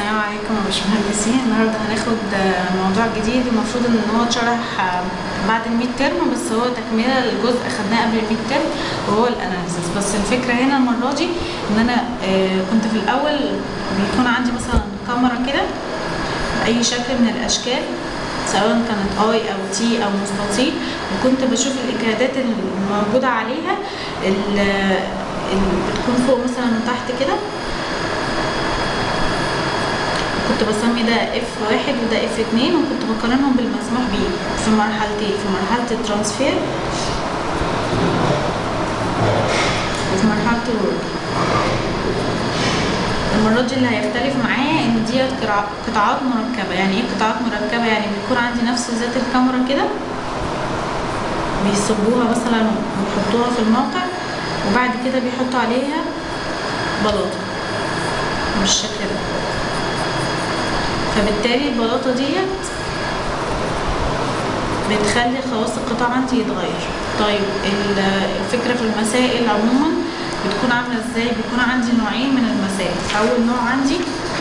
السلام عليكم يا باشمهندسين النهارده هناخد آه، موضوع جديد المفروض ان هو اتشرح آه، بعد الميد ترم بس هو تكمله لجزء خدناه قبل الميد ترم وهو الاناليسيس بس الفكره هنا المره دي ان انا آه، كنت في الاول بيكون عندي مثلا كاميرا كده باي شكل من الاشكال سواء كانت اي او تي او مستطيل وكنت بشوف الاجهادات الموجوده عليها اللي بتكون فوق مثلا وتحت كده كنت بسمي ده اف واحد وده اف اتنين وكنت بقارنهم بالمسموح بيه في مرحلتين في مرحلة الترانسفير وفي مرحلة الورك المرة دي اللي هيختلف معايا ان دي قطاعات مركبة يعني ايه قطاعات مركبة يعني بيكون عندي نفس ذات الكاميرا كده بيصبوها مثلا ويحطوها في الموقع وبعد كده بيحطوا عليها بلاطة بالشكل ده فبالتالي البلاطة ديت بتخلي خواص القطاع عندي يتغير طيب الفكرة في المسائل عموما بتكون عاملة ازاي بيكون عندي نوعين من المسائل اول نوع عندي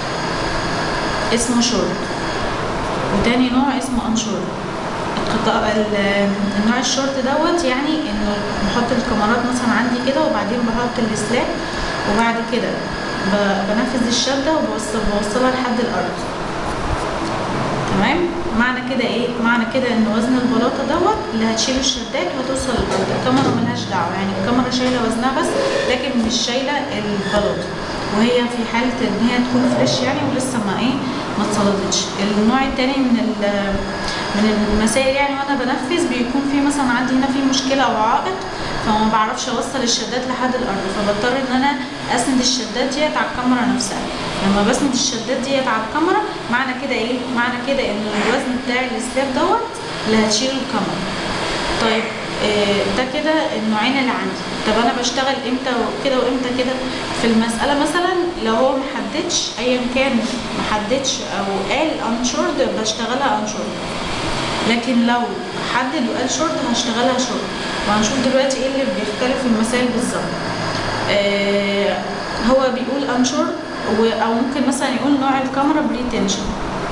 اسمه شورت وتاني نوع اسمه انشورت القطاع النوع الشورت دوت يعني انه بحط الكاميرات مثلا عندي كده وبعدين بحط السلاب وبعد كده بنفذ الشدة وبوصل بوصلها لحد الارض تمام معنى كده ايه معنى كده ان وزن البلاطه دوت اللي هتشيل الشدات وهتوصل للارض الكاميرا ملهاش دعوه يعني الكاميرا شايله وزنها بس لكن مش شايله البلاطه وهي في حاله ان هي تكون فريش يعني ولسه ما ايه ما اتصلتش النوع التاني من من المسائل يعني وانا بنفذ بيكون في مثلا عندي هنا في مشكله او عائق فما بعرفش اوصل الشدات لحد الارض فبضطر ان انا اسند الشدات ديت على الكاميرا نفسها لما بسند الشدات ديت على الكاميرا معنى كده ايه معنى كده ان الوزن بتاع السلاب دوت اللي هتشيله الكاميرا طيب إيه ده كده النوعين اللي عندي طب انا بشتغل امتى كده وامتى كده في المساله مثلا لو هو محددش ايا كان محددش او قال انشورد بشتغلها انشورد لكن لو حدد وقال شورت هشتغلها شورت وهنشوف دلوقتي ايه اللي بيختلف في المسائل بالظبط آه هو بيقول انشور او ممكن مثلا يقول نوع الكاميرا بريتنشن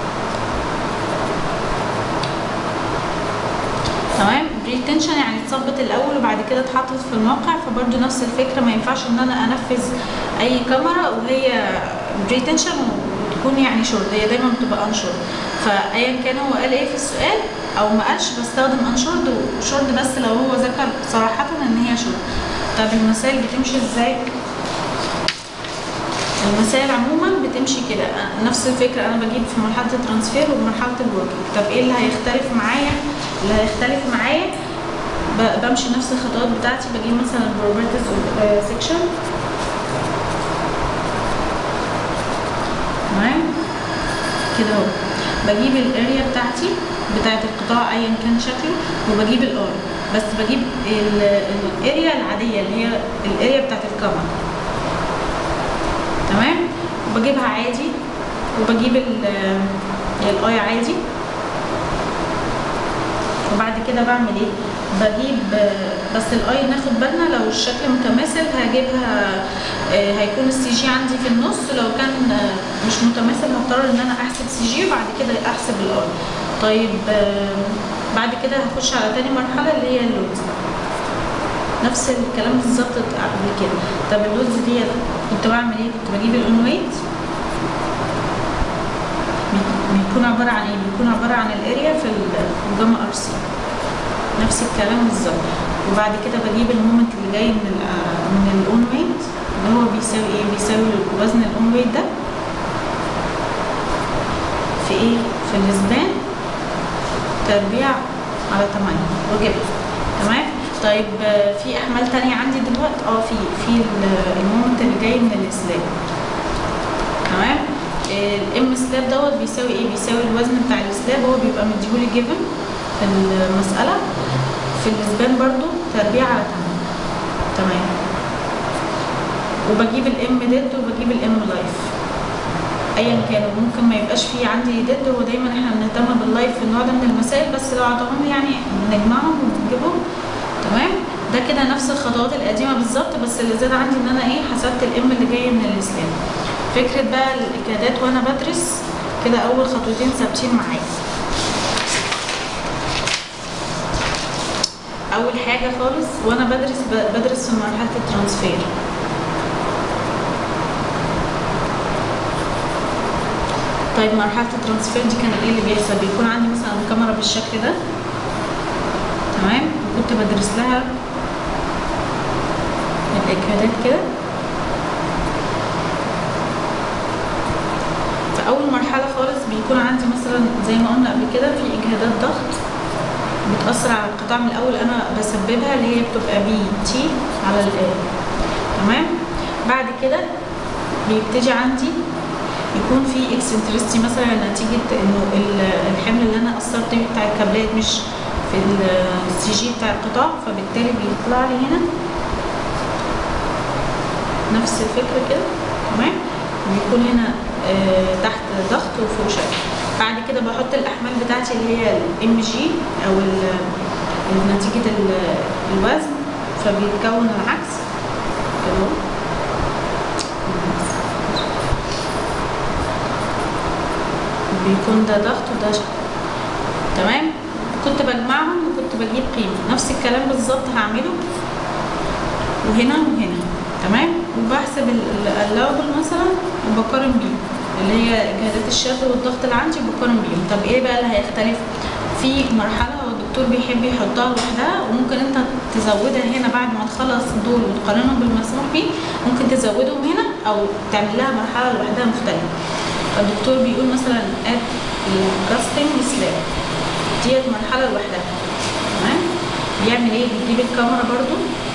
تمام بريتنشن يعني اتصبت الاول وبعد كده اتحطت في الموقع فبرضه نفس الفكره ما ينفعش ان انا انفذ اي كاميرا وهي بريتنشن وتكون يعني شورت هي دايما بتبقى انشورد فايا كان هو قال ايه في السؤال او ما قالش بستخدم انشورد وشورد بس لو هو ذكر صراحه ان هي شورد طب المسائل بتمشي ازاي المسائل عموما بتمشي كده نفس الفكره انا بجيب في مرحله الترانسفير ومرحله الوركينج طب ايه اللي هيختلف معايا اللي هيختلف معايا بمشي نفس الخطوات بتاعتي بجيب مثلا البروبرتيز سيكشن تمام كده اهو بجيب الاريا بتاعتي بتاعت القطاع ايا كان شكله وبجيب الار بس بجيب الاريا العاديه اللي هي الاريا بتاعت الكاميرا تمام وبجيبها عادي وبجيب الاي عادي وبعد كده بعمل ايه بجيب بس الاي ناخد بالنا لو الشكل متماثل هجيبها هيكون السي جي عندي في النص لو كان مش متماثل هضطر ان انا احسب سي جي وبعد كده احسب الاي طيب بعد كده هخش على تاني مرحله اللي هي اللودز نفس الكلام بالظبط قبل كده طب اللودز دي كنت بعمل ايه كنت بجيب الاون ويت بيكون عباره عن ايه بيكون عباره عن الاريا في الجاما ار سي نفس الكلام بالظبط وبعد كده بجيب المومنت اللي جاي من ال من الاون ويت اللي هو بيساوي ايه بيساوي وزن الاون ويت ده في ايه في الاسبان تربيع على 8 وجبت تمام طيب في احمال تانية عندي دلوقتي اه في في المومنت اللي جاي من الاسلاب تمام الام سلاب دوت بيساوي ايه بيساوي الوزن بتاع السلاب هو بيبقى مديهولي جيفن في المساله في الاسبان برضو تربيع على 8 تمام وبجيب الام ديد وبجيب الام لايف ايا كان ممكن ما يبقاش فيه عندي ديد هو دايما احنا بنهتم باللايف في النوع ده من المسائل بس لو عطاهم يعني بنجمعهم ونجيبهم تمام ده كده نفس الخطوات القديمه بالظبط بس اللي زاد عندي ان انا ايه حسبت الام اللي جايه من الاسلام فكرة بقى الإجهادات وأنا بدرس كده أول خطوتين ثابتين معايا أول حاجة خالص وأنا بدرس ب- بدرس في مرحلة الترانسفير طيب مرحلة الترانسفير دي كان ايه اللي بيحصل بيكون عندي مثلا كاميرا بالشكل ده تمام وكنت بدرس لها الإجهادات كده في أول مرحلة خالص بيكون عندي مثلا زي ما قلنا قبل كده في إجهادات ضغط بتأثر على القطاع من الأول أنا بسببها اللي هي بتبقى بي تي على ال تمام بعد كده بيبتدي عندي يكون في اكسنترستي مثلا نتيجة انه ال- الحمل اللي انا اثرت بيه بتاع الكابلات مش في السي جي بتاع القطاع فبالتالي بيطلع لي هنا نفس الفكرة كده تمام بيكون هنا آه، تحت ضغط وفوق شكل بعد كده بحط الاحمال بتاعتي اللي هي الام جي او ال- نتيجة ال- الوزن فبيتكون العكس كده اهو. بيكون ده ضغط وده شكل تمام كنت بجمعهم وكنت بجيب قيمة نفس الكلام بالظبط هعمله وهنا وهنا تمام وبحسب اللابل مثلا وبقارن بيه اللي هي اجهادات الشد والضغط اللي عندي وبقارن بيهم طب ايه بقى اللي هيختلف في مرحلة هو الدكتور بيحب يحطها لوحدها وممكن انت تزودها هنا بعد ما تخلص دول وتقارنهم بالمسموح بيه ممكن تزودهم هنا او تعمل لها مرحلة لوحدها مختلفة الدكتور بيقول مثلا اد الكاستنج سلاب ديت مرحلة لوحدها تمام بيعمل ايه بيجيب الكاميرا برضو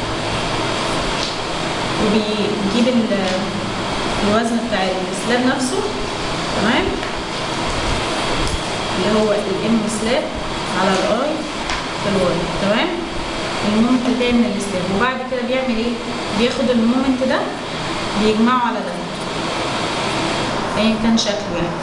وبيجيب ال- الوزن بتاع السلاب نفسه تمام اللي هو الام سلاب على الاي في الواي تمام المومنت اللي جاي من السلاب وبعد كده بيعمل ايه بياخد المومنت ده بيجمعه على ده ايا كان شكله يعني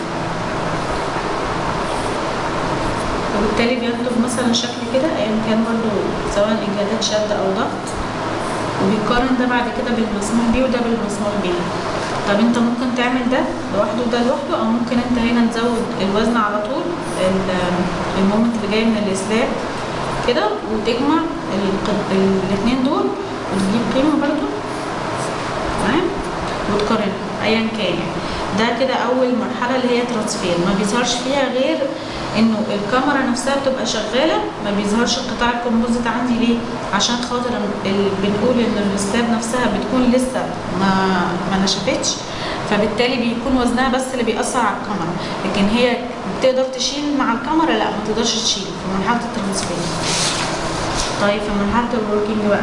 وبالتالي بيكتب مثلا شكل كده ايا كان برضو سواء اجهادات شد او ضغط وبيقارن ده بعد كده بالمسموح بيه وده بالمسموح بيه طب انت ممكن تعمل ده لوحده وده لوحده او ممكن انت هنا تزود الوزن على طول ال- المومنت اللي جاي من الاسلاب كده وتجمع الق- الاتنين دول وتجيب قيمة برضو تمام وتقارن ايا كان يعني ده كده اول مرحله اللي هي ترانسفير ما بيظهرش فيها غير انه الكاميرا نفسها بتبقى شغاله ما بيظهرش قطاع الكومبوزيت عندي ليه عشان خاطر ال- بنقول ان السلاب نفسها بتكون لسه ما ما نشفتش فبالتالي بيكون وزنها بس اللي بيأثر على الكاميرا لكن هي تقدر تشيل مع الكاميرا لا ما تقدرش تشيل في مرحله الترانسفير طيب في مرحله الوركينج بقى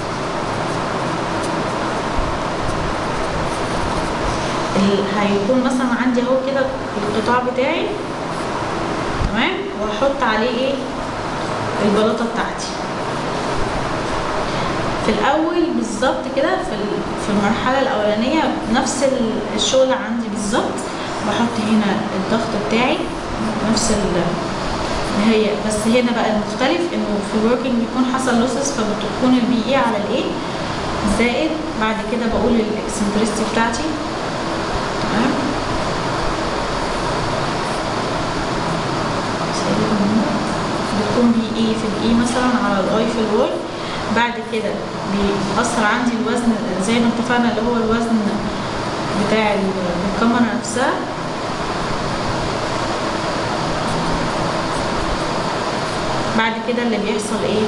ال- هيكون مثلا عندي اهو كده القطاع بتاعي تمام واحط عليه ايه البلاطه بتاعتي في الاول بالظبط كده في ال- في المرحله الاولانيه نفس ال- الشغل عندي بالظبط بحط هنا الضغط بتاعي نفس ال هي بس هنا بقى المختلف انه في الوركينج بيكون حصل لوسز فبتكون البي اي على الايه زائد بعد كده بقول الاكسنترستي بتاعتي تمام بتكون بي اي في الاي مثلا على الاي في الواي بعد كده بيأثر عندي الوزن زي ما اتفقنا اللي هو الوزن بتاع ال- الكاميرا نفسها بعد كده اللي بيحصل ايه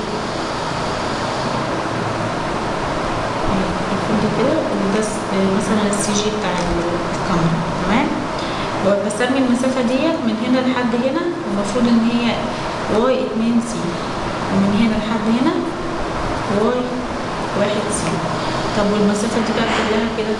المفروض كده وده س- مثلا السي جي بتاع الكاميرا تمام بسمي المسافة ديت من هنا لحد هنا المفروض ان هي واي اتنين سي ومن هنا لحد هنا واي واحد سي طب والمسافة دي بقى كلها كده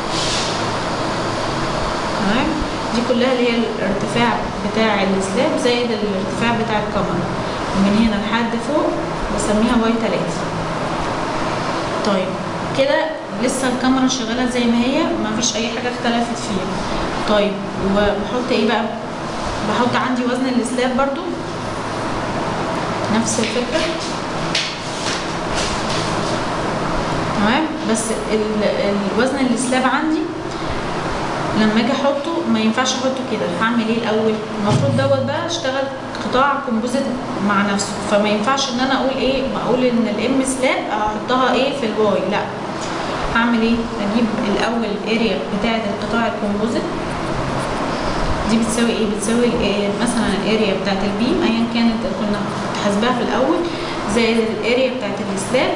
تمام دي كلها اللي هي الارتفاع بتاع السلاب زائد الارتفاع بتاع الكاميرا ومن هنا لحد فوق بسميها واي تلاتة طيب كده لسه الكاميرا شغاله زي ما هي ما فيش اي حاجه اختلفت فيها طيب وبحط ايه بقى بحط عندي وزن السلاب برضو نفس الفكره تمام بس ال- الوزن السلاب عندي لما اجي احطه ما ينفعش احطه كده هعمل ايه الاول المفروض دوت بقى اشتغل قطاع كومبوزيت مع نفسه فما ينفعش ان انا اقول ايه بقول ان الام سلاب احطها ايه في الواي لا هعمل ايه اجيب الاول الاريا بتاعه القطاع الكومبوزيت دي بتساوي ايه بتساوي الإيه؟ مثلا الاريا بتاعه البيم ايا كانت كنا حاسباها في الاول زائد الاريا بتاعه السلاب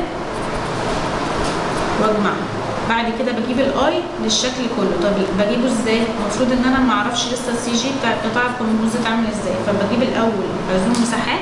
واجمعها بعد كده بجيب الاي للشكل كله طب بجيبه ازاي المفروض ان انا ما اعرفش لسه السي جي بتاع القطاع الكومبوزيت عامل ازاي فبجيب الاول بزوم مساحات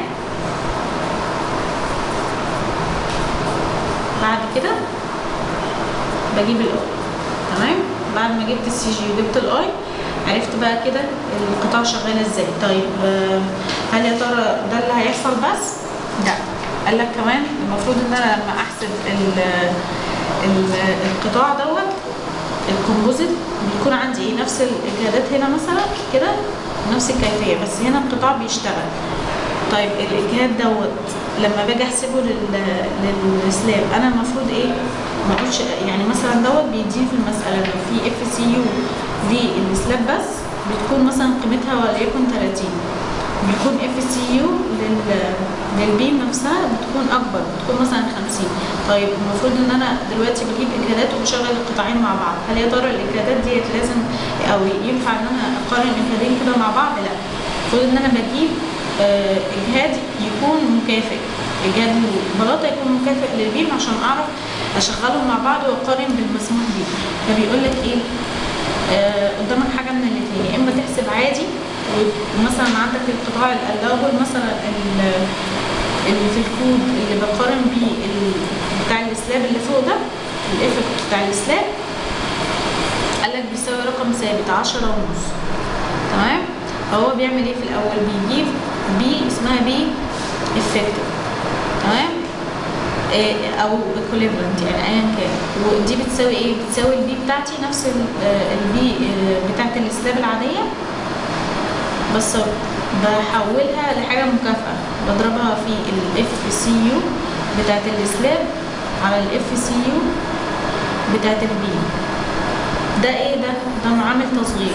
بعد كده بجيب الاي تمام بعد ما جبت السي جي وجبت الاي عرفت بقى كده القطاع شغال ازاي طيب آه، هل يا ترى ده اللي هيحصل بس لا قال لك كمان المفروض ان انا لما احسب ال ال القطاع دوت الكومبوزيت بيكون عندي ايه نفس الاجهادات هنا مثلا كده نفس الكيفيه بس هنا القطاع بيشتغل طيب الاجهاد دوت لما باجي احسبه لل- للسلاب انا المفروض ايه ما اقولش يعني مثلا دوت بيديني في المساله لو في اف سي يو للسلاب بس بتكون مثلا قيمتها وليكن 30 بيكون اف سي يو للبيم نفسها بتكون اكبر بتكون مثلا 50 طيب المفروض ان انا دلوقتي بجيب اجهادات وبشغل القطاعين مع بعض هل يا ترى الاجهادات ديت لازم او ينفع ان انا اقارن الاجهادين كده مع بعض لا المفروض ان انا بجيب آه، اجهاد يكون مكافئ اجهاد البلاطه يكون مكافئ للبيم عشان اعرف اشغلهم مع بعض واقارن بالمسموح بيه فبيقول لك ايه آه، قدامك حاجه من الاثنين يا اما تحسب عادي ومثلا عندك القطاع الاول مثلا ال- اللي في الكود اللي بقارن بيه ال- بتاع السلاب اللي فوق ده الافكت بتاع السلاب قال لك بيساوي رقم ثابت عشرة ونص تمام فهو بيعمل ايه في الاول بيجيب بي اسمها بي افكتيف تمام إيه او equivalent يعني ايا كان ودي بتساوي ايه بتساوي البي بتاعتي نفس ال- آه، البي آه، بتاعت السلاب العاديه بس بحولها لحاجه مكافاه بضربها في الاف سي يو بتاعت السلاب على الاف سي يو بتاعت البي ده ايه ده ده معامل تصغير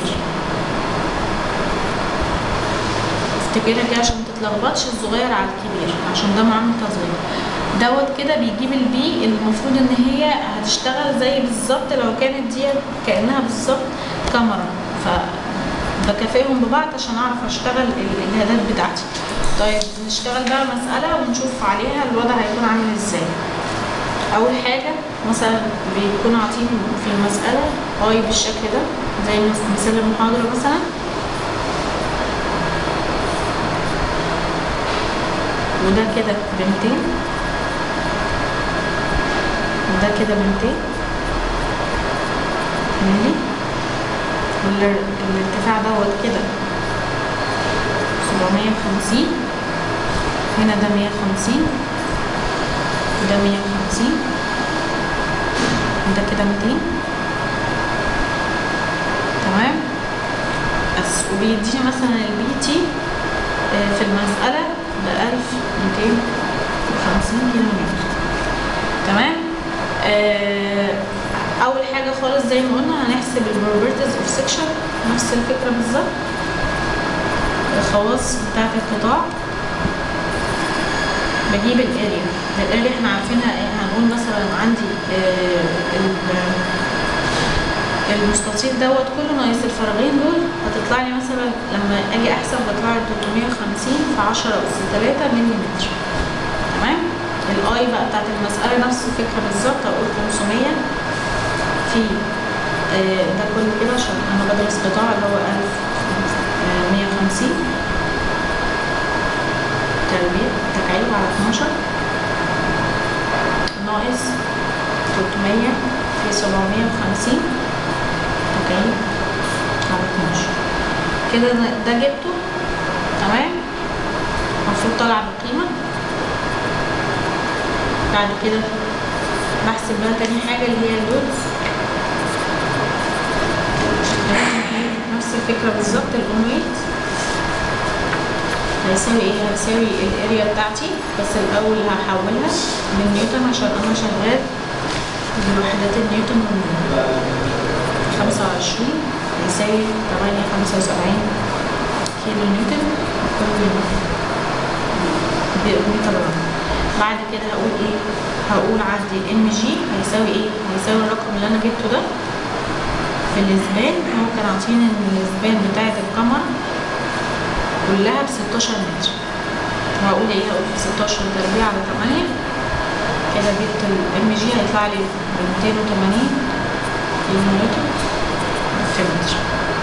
افتكرها كده عشان متتلخبطش الصغير على الكبير عشان ده معامل تصغير دوت كده بيجيب البي اللي المفروض ان هي هتشتغل زي بالظبط لو كانت دي كانها بالظبط كاميرا ف بكافئهم ببعض عشان اعرف اشتغل الاجهادات بتاعتي طيب نشتغل بقى مسألة ونشوف عليها الوضع هيكون عامل ازاي اول حاجة مثلا بيكون عاطين في المسألة اي بالشكل ده زي مس- مثال المحاضرة مثلا وده كده بنتين وده كده بنتين ملي وال- الارتفاع دوت كده 750 هنا ده 150 وده 150 وده كده 200 تمام بس وبيديني مثلا البي تي في المسألة ب 1250 كيلو متر تمام آه، أول حاجة خالص زي ما قلنا هنحسب البروبرتيز اوف سكشن نفس الفكرة بالظبط الخواص بتاعة القطاع بجيب الاريا الاريا احنا عارفينها إيه؟ هنقول مثلا عندي آه، ال- المستطيل دوت كله ناقص الفراغين دول هتطلع لي مثلا لما اجي احسب بطلع لي 350 في 10 اس 3 مللي متر تمام الاي بقى بتاعت المسألة نفس الفكرة بالظبط هقول 500 في آه، ده كله كده عشان انا بدرس قطاع اللي هو 1150 تربيع تكعيب على 12 ناقص 300 في 750 تكعيب على 12 كده ده- ده جبته تمام المفروض طالع بقيمة بعد كده بحسب بقى تاني حاجة اللي هي اللودز نفس الفكرة بالظبط الأون ويت هيساوي ايه؟ هيساوي الاريا بتاعتي بس الأول هحولها للنيوتن عشان أنا شغال بوحدات النيوتن والمتر خمسة وعشرين يساوي تمانية خمسة وسبعين كيلو نيوتن كل متر ربع بعد كده هقول ايه هقول عندي الام جي هيساوي ايه هيساوي الرقم اللي انا جبته ده في الاسبان هو كان عاطيني ان الاسبان بتاعت الكاميرا كلها ب 16 متر هقول ايه هقول 16 تربيع على 8 كده جبت الام جي هيطلع لي ب 280 كيلو نيوتن في متر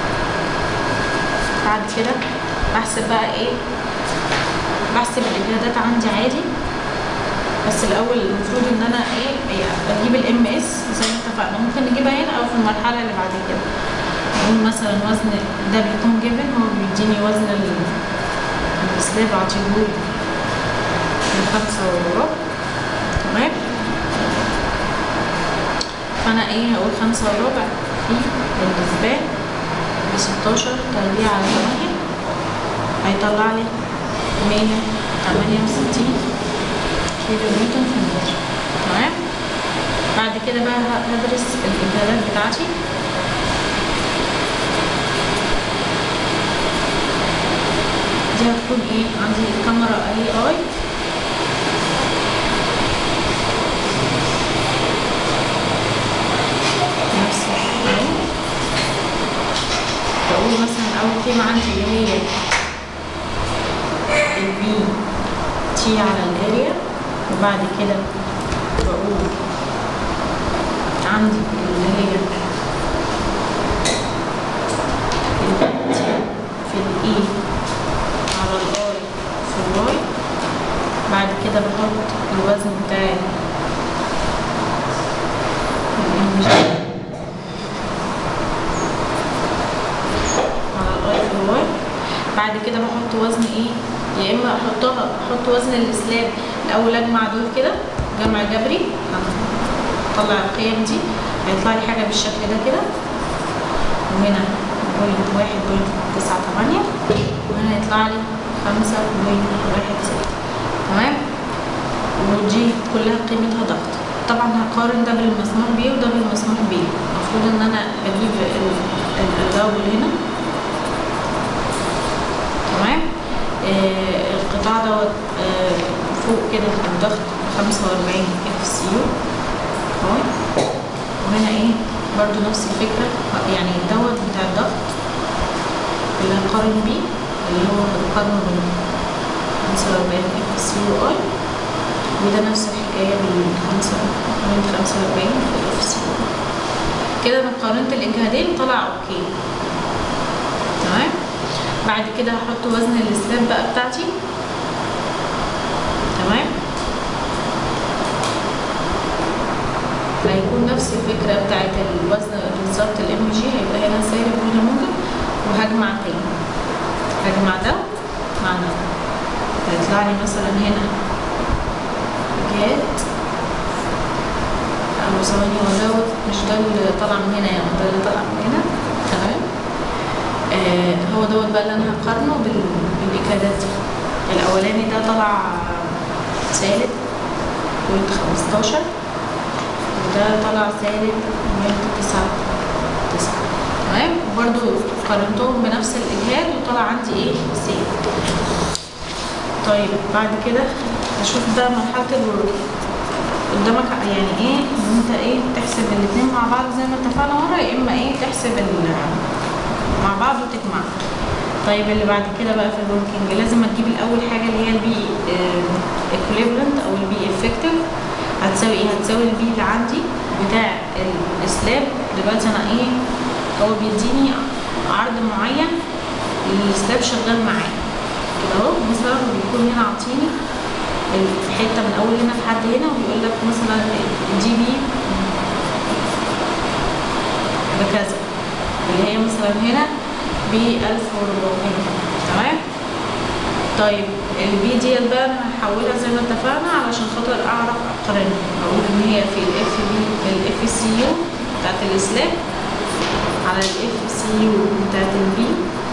بعد كده بحسب بقى ايه بحسب الاجهادات عندي عادي بس الاول المفروض ان انا ايه إيه، اجيب الام اس زي ما اتفقنا ممكن نجيبها هنا او في المرحله اللي بعد كده نقول مثلا وزن ده بيكون جيفن هو بيديني وزن ال- السلاب اعطيهولي من خمسة وربع تمام فانا ايه هقول خمسة وربع في الاسبان بستاشر تربيع على تمانية هيطلع لي مية تمانية وستين كيلو نيوتن في المتر تمام بعد كده بقى ه- هدرس الإجهادات بتاعتي دي هتكون ايه عندي كاميرا اي اي نفس الشيء بقول مثلا اول قيمة عندي اللي هي البي تي على الاريا وبعد كده بقول عندي اللي هي البي تي في الاي على الاي في الواي بعد كده بحط الوزن بتاعي الام جي على الاي في الواي بعد كده بحط وزن ايه يا اما احطها احط وزن الاسلاب الاول اجمع دول كده جمع جبري اطلع القيم دي هيطلع لي حاجه بالشكل ده كده وهنا بوينت واحد بوينت تسعة تمانية وهنا يطلع لي خمسة بوينت واحد ستة تمام ودي كلها قيمتها ضغط طبعا هقارن ده بالمسموح بيه وده بالمسموح بيه المفروض ان انا بجيب الاول هنا تمام آه القطاع دوت آه فوق كده الضغط 45 اف سي يو وهنا ايه برضو نفس الفكرة يعني دوت بتاع الضغط اللي هقارن بيه اللي هو هقارنه بال 45 اف سي يو اي وده نفس الحكاية بال 45 اف سي يو كده انا قارنت الاجهادين طلع اوكي تمام بعد كده هحط وزن السلاب بقى بتاعتي تمام هيكون نفس الفكرة بتاعت الوزن بالظبط الام جي هيبقى هنا سالب وهنا موجب وهجمع تاني هجمع ده مع ده هيطلع لي مثلا هنا جات أو ثواني هو دوت مش ده اللي طلع من هنا يعني ده اللي طلع من هنا تمام آه هو دوت بقى اللي انا هقارنه بال- بالاجهادات دي الاولاني ده طلع سالب بوينت خمستاشر وده طلع سالب بوينت تسعة تسعة تمام وبرده قارنتهم بنفس الاجهاد وطلع عندي ايه سالب طيب بعد كده هشوف ده مرحلة الورك قدامك يعني ايه ان انت ايه تحسب الاتنين مع بعض زي ما اتفقنا ورا يا اما ايه تحسب ال- مع بعض وتجمع طيب اللي بعد كده بقى في الوركينج لازم تجيب الاول حاجه اللي هي البي ايكوليبرنت او البي افكتيف هتساوي ايه هتساوي البي اللي عندي بتاع السلاب دلوقتي انا ايه هو بيديني عرض معين السلاب شغال معاه كده اهو مثلا بيكون هنا عاطيني حته من اول هنا لحد هنا وبيقول لك مثلا دي بي بكذا اللي هي مثلا هنا ب 1400 تمام طيب البي دي بقى انا هحولها زي ما اتفقنا علشان خاطر اعرف اقارنها اقول ان هي في الاف بي الاف سي يو بتاعت الاسلام على الاف سي يو بتاعت البي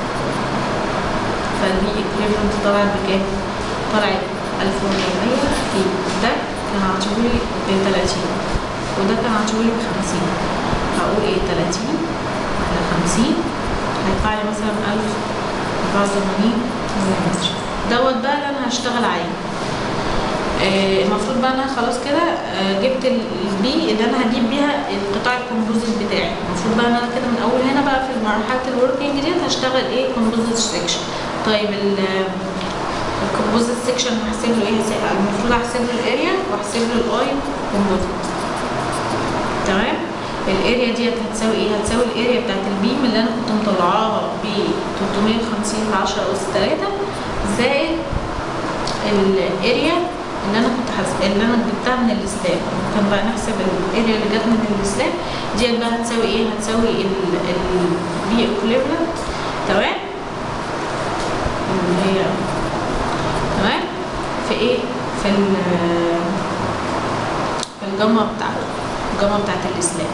فالبي ايكويفالنت طلعت بكام؟ طلعت 1400 في ده كان عاطيهولي ب 30 وده كان عاطيهولي ب 50 هقول ايه 30 على 50 هيطلع لي مثلا 1084 ملم دوت بقى اللي انا هشتغل عليه آه، المفروض بقى انا خلاص كده آه، جبت البي اللي انا هجيب بيها القطاع الكومبوزيت بتاعي المفروض بقى ان انا كده من اول هنا بقى في مرحله الوركينج ديت هشتغل ايه كومبوزيت سيكشن طيب الكومبوزيت سيكشن هحسب له ايه هحسب- المفروض احسب له الاريا واحسب له الاي كومبوزيت تمام الاريا ديت هتساوي ايه هتساوي الاريا بتاعت البيم اللي انا كنت مطلعاها ب 350 في 10 اس 3 زائد الاريا اللي انا كنت حاسب اللي انا جبتها من السلاب كان بقى نحسب الاريا اللي جت من السلاب ديت بقى هتساوي ايه هتساوي البي اكوليفلنت تمام اللي هي تمام في ايه في ال في الجامعة بتاعته الجامعة بتاعت الإسلام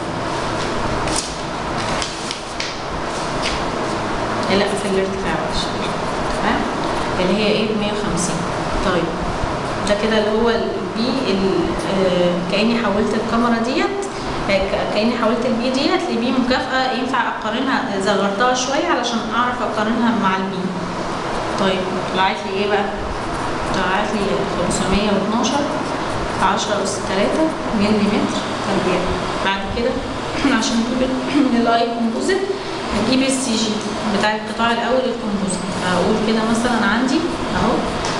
لا في الارتفاع معلش تمام اللي هي ايه 150 طيب ده كده اللي هو البي ال- آه، كاني حولت الكاميرا ديت آه، ك- كاني حولت البي ديت لبي مكافأة ينفع اقارنها صغرتها شوية علشان اعرف اقارنها مع البي طيب طلعت لي ايه بقى؟ طلعت لي 512 في 10 أس 3 ملي متر تربيع بعد كده عشان نجيب الاي كومبوزيت هجيب السي جي بتاع القطاع الاول الكومبوزيت هقول كده مثلا عندي اهو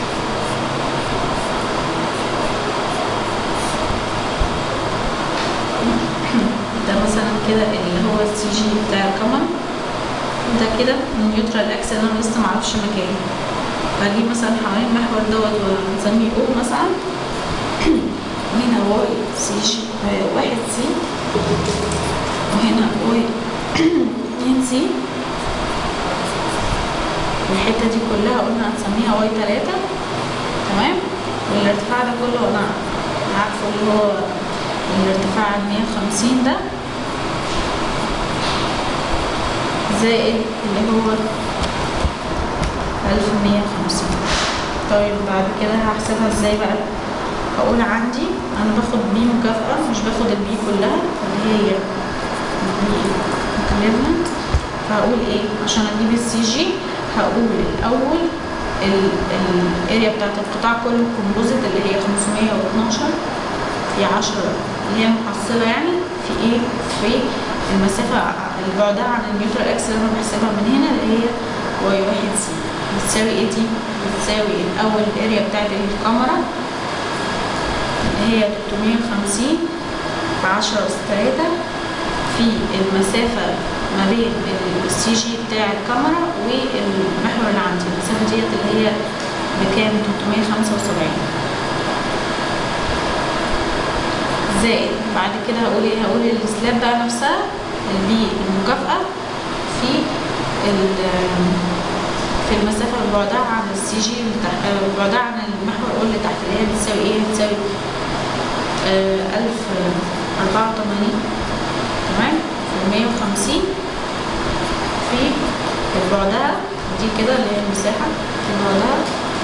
ده مثلا كده اللي هو السي جي بتاع الكاميرا ده كده النيوترال اكس اللي انا لسه معرفش مكانه هجيب مثلا حوالين المحور دوت ونسميه او مثلا وهنا واي سي جي آه، واحد سي وهنا واي اتنين سي الحتة دي كلها قلنا هنسميها واي تلاتة تمام والارتفاع ده كله انا عارفه اللي هو الارتفاع المية وخمسين ده زائد اللي هو ألف مية وخمسين طيب بعد كده هحسبها ازاي بقى هقول عندي انا باخد بي مكافأة مش باخد البي كلها اللي هي البي equivalent فهقول ايه عشان اجيب السي جي هقول الاول الاريا بتاعت القطاع كله الكومبوزيت اللي هي 512 في 10 اللي هي محصلة يعني في ايه في المسافة اللي بعدها عن النيوترال اكس اللي انا بحسبها من هنا اللي هي واي واحد سي بتساوي ايه دي؟ بتساوي الاول الاريا بتاعت الكاميرا اللي هي 350 في 10 أس 3 في المسافة ما بين السي جي بتاع الكاميرا والمحور اللي عندي المسافة ديت اللي هي بكام 375 زائد بعد كده هقول ايه هقول السلاب بقى نفسها البي المكافأة في ال- في المسافة اللي بعدها عن السي جي اللي تحت آه، بعدها عن المحور أو اللي تحت اللي هي بتساوي ايه بتساوي ألف أربعة وتمانين تمام في مية وخمسين في اللي بعدها دي كده اللي هي المساحة اللي بعدها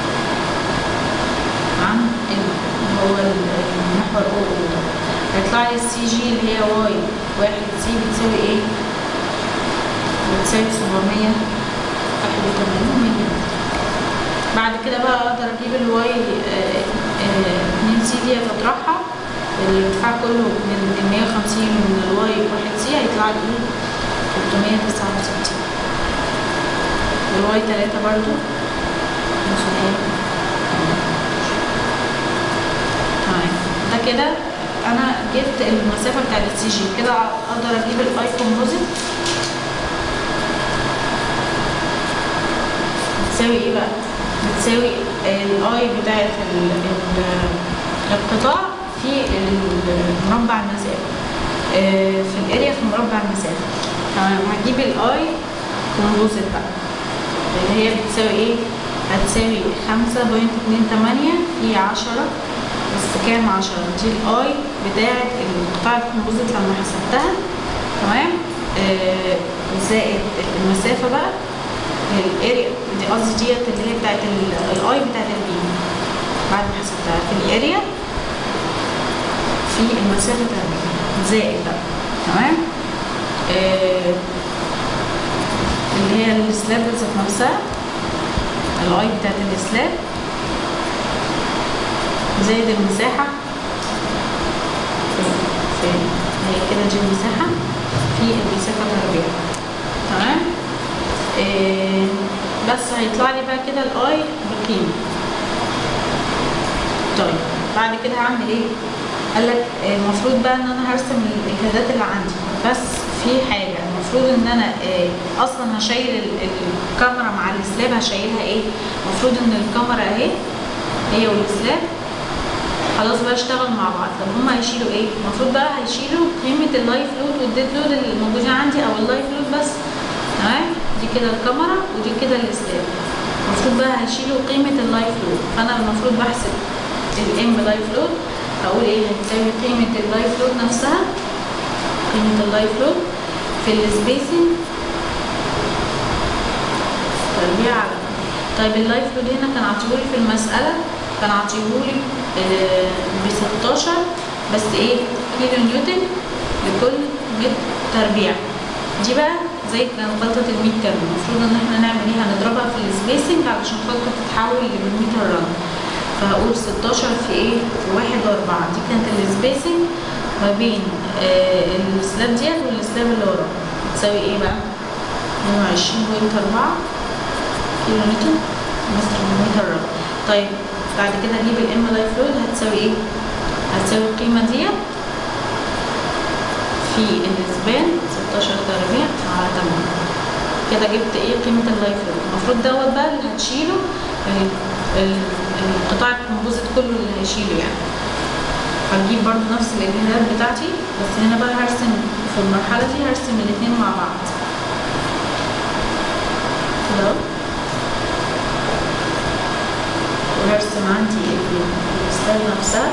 عن ال- اللي هو ال- المحور أو أو ده هيطلع لي السي جي اللي هي واي واحد سي بتساوي ايه؟ بتساوي سبعمية واحد وتمانين ملي متر. بعد كده بقى اقدر اجيب الواي اتنين سي دي اطرحها الارتفاع كله من المية وخمسين من الواي واحد سي هيطلع لي ايه؟ تلتمية تسعة وستين والواي تلاتة برضو خمسمية تمام ده كده انا جبت المسافه بتاعت السي جي كده اقدر اجيب الاي كومبوزيت بتساوي ايه بقى بتساوي الاي بتاعت ال- ال- القطاع في مربع المسافه آه، في الاريا في مربع المسافه تمام هجيب الاي كومبوزيت بقى اللي هي بتساوي ايه هتساوي خمسة بوينت اتنين تمانية في عشرة بس كام عشرة دي الاي بتاعت القطاع الكومبوزيت لما حسبتها تمام آه زائد المسافة بقى الاريا دي قصدي ديت اللي هي بتاعت الاي بتاعت البي بعد ما حسبتها في الاريا في المسافة تانية زائد بقى تمام آه اللي هي السلاب ذات نفسها الاي بتاعت السلاب زائد المساحة في في هي كده دي المساحة في المسافة تربيع تمام إيه بس هيطلع لي بقى كده الاي بقيمة طيب بعد كده هعمل ايه؟ قال لك المفروض بقى ان انا هرسم الاجهادات اللي عندي بس في حاجه المفروض ان انا آه، اصلا هشيل ال- الكاميرا مع السلاب هشيلها ايه المفروض ان الكاميرا اهي هي والسلاب خلاص بقى اشتغل مع بعض طب هما هيشيلوا ايه المفروض بقى هيشيلوا قيمه اللايف لود والديد لود اللي موجودين عندي او اللايف لود بس تمام دي كده الكاميرا ودي كده السلاب المفروض بقى هيشيلوا قيمه اللايف لود فانا المفروض بحسب الام لايف لود هقول ايه هتساوي قيمه اللايف لود نفسها قيمه اللايف لود في السبيسنج تربيع على طيب اللايف لود هنا كان عطيهولي في المسألة كان عطيهولي ب 16 بس ايه كيلو نيوتن لكل متر تربيع دي بقى زي كان غلطة الميد ترم المفروض ان احنا نعمل ايه هنضربها في السبيسنج علشان خاطر تتحول لمليمتر رن فهقول 16 في ايه في واحد واربعة دي كانت السبيسنج ما بين آه السلاب ديت والسلاب اللي وراه تساوي ايه بقى 22.4 كيلو نيوتن متر متر ربع طيب بعد كده اجيب الام لايف لود هتساوي ايه هتساوي القيمه ديت في الاسبان 16 تربيع على 8 كده جبت ايه قيمه اللايف لود المفروض دوت بقى اللي هتشيله ال- ال- القطاع الكومبوزيت كله اللي هيشيله يعني هجيب برضو نفس الاجهادات بتاعتي بس هنا بقى هرسم في المرحله دي هرسم الاتنين مع بعض كده اهو. وهرسم عندي الستايل نفسها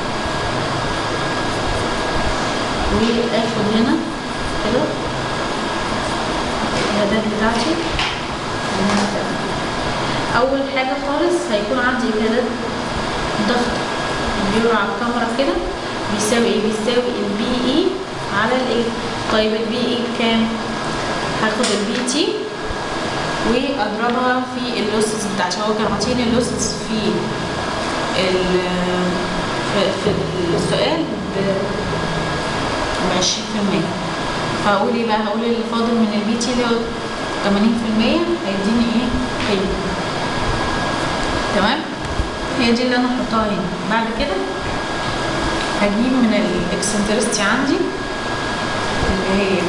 واخد هنا كده الاجهادات بتاعتي وهنا كده. اول حاجه خالص هيكون عندي اجهادات ضغط بيقرا على الكاميرا كده بيساوي ايه بيساوي البي اي على الايه طيب البي اي بكام هاخد البي تي واضربها في اللوسز بتاعتي هو كان عاطيني اللوسز في ال في, في السؤال ب 20% فهقول ايه بقى هقول اللي فاضل من البي تي اللي هو 80% هيديني ايه قيمه تمام هي دي اللي انا هحطها هنا بعد كده هجيب من الاكسنترستي عندي اللي هي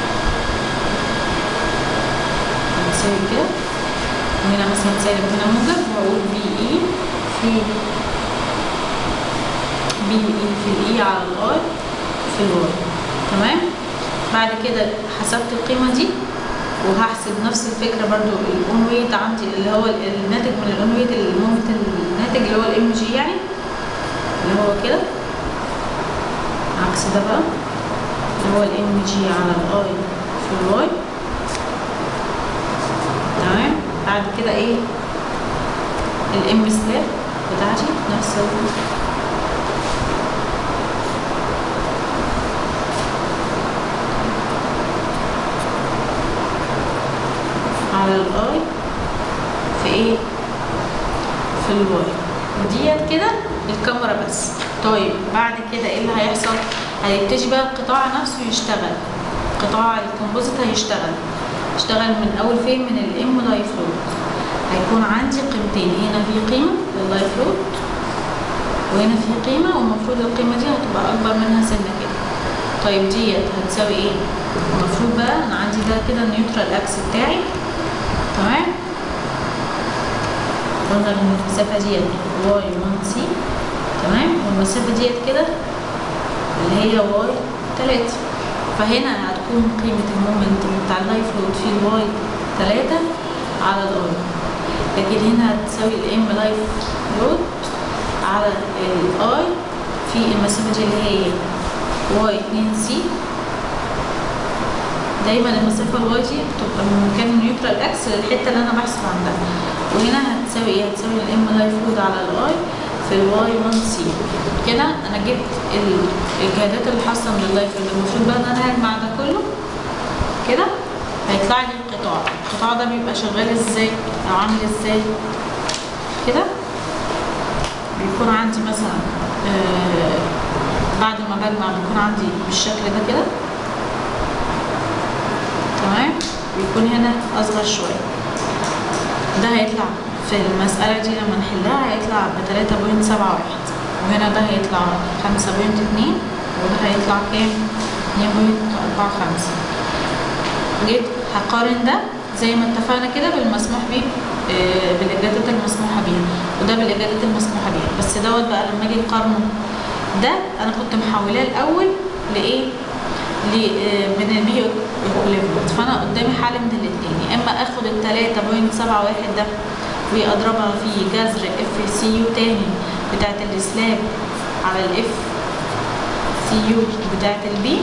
هتساوي كده وهنا مثلا سالب هنا موجب وهقول بي اي في بي اي في الاي على الاي في الواي تمام بعد كده حسبت القيمه دي وهحسب نفس الفكره برضو الاون ويت عندي اللي هو الناتج من الاون ويت المومنت الناتج اللي هو الام جي يعني اللي هو كده عكس ده بقى اللي هو الام جي على الاي في الواي تمام بعد كده ايه الام سلاب بتاعتي نفس ال- على الاي في ايه في الواي وديت كده الكاميرا بس طيب بعد كده ايه اللي هيحصل هيبتدي بقى القطاع نفسه يشتغل قطاع الكومبوزيت هيشتغل يشتغل من اول فين من الام لايف لود هيكون عندي قيمتين هنا في قيمه لللايف لود وهنا في قيمه والمفروض القيمه دي هتبقى اكبر منها سنه كده طيب ديت هتساوي ايه المفروض بقى انا عندي ده كده النيوترال اكس بتاعي تمام قلنا ان المسافه ديت واي 1 سي تمام والمسافه ديت كده اللي هي واي 3 فهنا هتكون قيمه المومنت بتاع اللايف لود في الواي 3 على الاي لكن هنا هتساوي الام لايف لود على الاي في المسافه دي اللي هي واي 2 سي دايما المسافه الواي دي بتبقى من مكان النيوترال اكس للحته اللي انا بحسب عندها وهنا هتساوي ايه هتساوي الام لايف لود على الاي في الواي 1 سي كده انا جبت ال- الجهادات اللي حاصله من اللايف لود المفروض بقى ان انا هجمع ده كله كده هيطلع لي قطاع القطاع ده بيبقى شغال ازاي او عامل ازاي كده بيكون عندي مثلا آه بعد ما بجمع بيكون عندي بالشكل ده كده تمام بيكون هنا اصغر شويه ده هيطلع في المسألة دي لما نحلها هيطلع ب 3.71 وهنا ده هيطلع 5.2 وده هيطلع كام؟ 2.45 جيت هقارن ده زي ما اتفقنا كده بالمسموح بيه آه، بالإجابات المسموحة بيها وده بالإجابات المسموحة بيها بس دوت بقى لما أجي أقارنه ده أنا كنت محولاه الأول لإيه؟ ل آه، من البي ايكوليفرنت فأنا قدامي حل من الاتنين يا إما آخد ال 3.71 ده واضربها في جذر اف سي يو تاني بتاعت السلاب على الاف سي يو بتاعت البي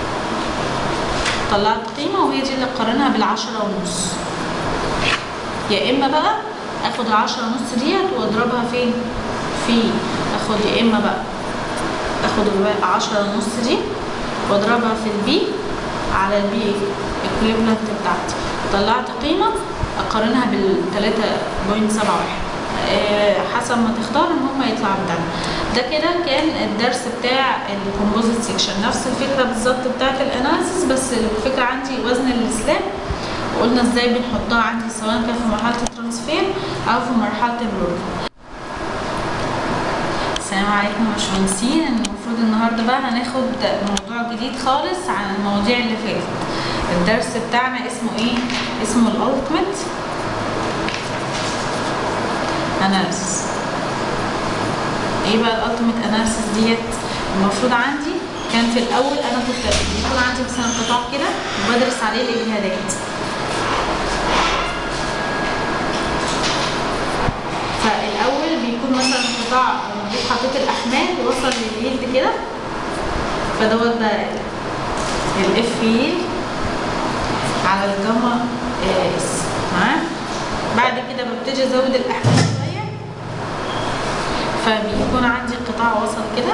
طلعت قيمة وهي دي اللي اقارنها بالعشرة ونص يا اما بقى اخد العشرة ونص ديت واضربها فين في اخد يا اما بقى اخد العشرة ونص دي واضربها في البي على البي ايكوليفلنت بتاعتي طلعت قيمة اقارنها بال 3.71 أه حسب ما تختار المهم يطلع بتاعنا ده كده كان الدرس بتاع الكومبوزيت سيكشن نفس الفكره بالظبط بتاعت الاناليسيس بس الفكره عندي وزن السلاب وقلنا ازاي بنحطها عندي سواء كان في مرحله الترانسفير او في مرحله الورك السلام عليكم يا باشمهندسين المفروض النهارده بقى هناخد موضوع جديد خالص عن المواضيع اللي فاتت الدرس بتاعنا اسمه ايه اسمه الالتيميت اناليسيس ايه بقى الالتيميت اناليسيس ديت المفروض عندي كان في الاول انا كنت بيكون عندي مثلا قطاع كده وبدرس عليه الاجهادات فالاول بيكون مثلا قطاع لما جيت حطيت الاحمال وصل لليلد كده فدوت بقى الاف يلد على الجاما اس معاه بعد كده ببتدي ازود الاحمال شويه فبيكون عندي قطاع وصل كده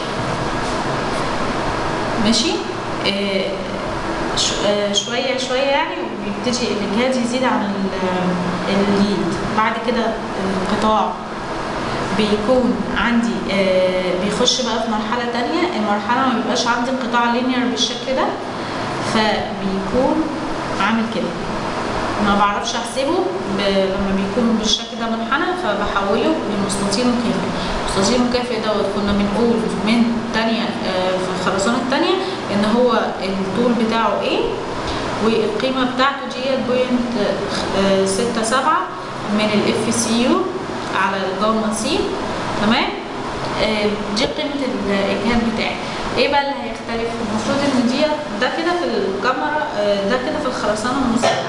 ماشي آه ش- آه، شويه شويه يعني وبيبتدي الاجهاد يزيد عن ال- الليد بعد كده القطاع بيكون عندي آه، بيخش بقى في مرحله تانية المرحله ما بيبقاش عندي قطاع لينير بالشكل ده فبيكون عامل كده ما بعرفش احسبه ب... لما بيكون بالشكل ده منحنى فبحوله لمستطيل مكافئ مستطيل مكافئ دوت كنا بنقول من تانية آه، في الخرسانة التانية ان هو الطول بتاعه ايه والقيمة بتاعته ديت بوينت آه، ستة سبعة من الاف سي يو على الجاما سي تمام آه، دي قيمة الإجهاد بتاعي ايه بقى اللي هيختلف المفروض ان دي ده كده في الكاميرا آه، ده كده في الخرسانة المسلحة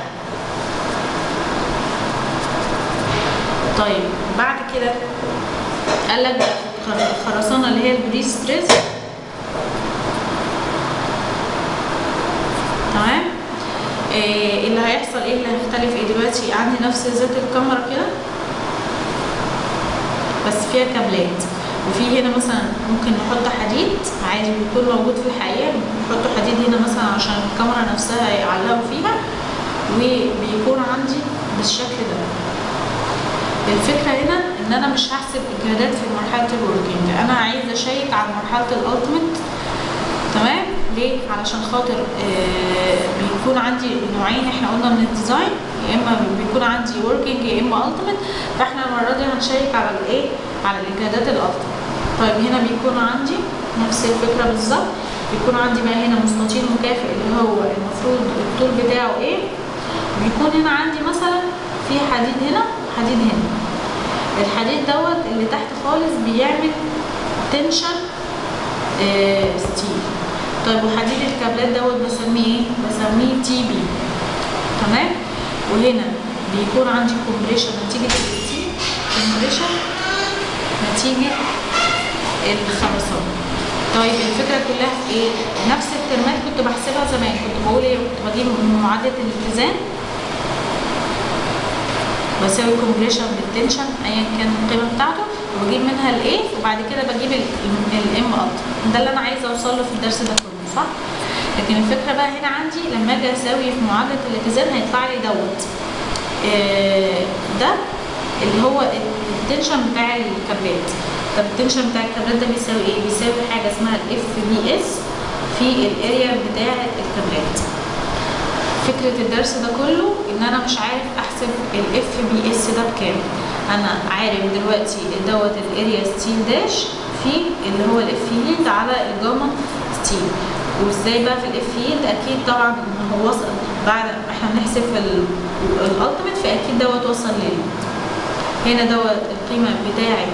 طيب بعد كده قال لك بقى في الخرسانة اللي هي البري ستريس تمام إيه اللي هيحصل ايه اللي هيختلف ايه دلوقتي عندي نفس ذات الكاميرا كده بس فيها كابلات وفي هنا مثلا ممكن نحط حديد عادي بيكون موجود في الحقيقة نحط حديد هنا مثلا عشان الكاميرا نفسها يعلقوا فيها وبيكون عندي بالشكل ده الفكرة هنا ان انا مش هحسب اجهادات في مرحلة الوركينج انا عايز اشيك على مرحلة الالتيميت تمام ليه علشان خاطر آه بيكون عندي نوعين احنا قلنا من الديزاين يا اما بيكون عندي وركينج يا اما التيميت فاحنا المرة دي هنشيك على الايه على الاجهادات الالتيميت طيب هنا بيكون عندي نفس الفكرة بالظبط بيكون عندي بقى هنا مستطيل مكافئ اللي هو المفروض الطول بتاعه ايه بيكون هنا عندي مثلا في حديد هنا حديد هنا الحديد دوت اللي تحت خالص بيعمل تنشن آه ستيل طيب وحديد الكابلات دوت بسميه ايه بسميه تي بي تمام وهنا بيكون عندي كومبريشن نتيجة الستيل كومبريشن نتيجة الخرسانة طيب الفكرة كلها في ايه نفس الترمات كنت بحسبها زمان كنت بقول ايه كنت بجيب معادلة الاتزان بساوي كومبريشن بالتنشن ايا كان القيمه بتاعته وبجيب منها الايه وبعد كده بجيب الام الت ده اللي انا عايزه اوصل له في الدرس ده كله صح لكن الفكره بقى هنا عندي لما اجي اساوي في معادله الاتزان هيطلع لي دوت آه، ده اللي هو التنشن بتاع الكابلات طب التنشن بتاع الكابلات ده بيساوي ايه بيساوي حاجه اسمها الاف بي اس في الاريا بتاع الكابلات فكرة الدرس ده كله ان انا مش عارف احسب الاف بي اس ده بكام انا عارف دلوقتي دوت الاريا ستيل داش في اللي هو الاف يلد على الجاما ستيل وازاي بقى في الاف يلد اكيد طبعا هو وصل بعد احنا بنحسب في الالتيميت فاكيد دوت وصل لل هنا دوت القيمه بتاعه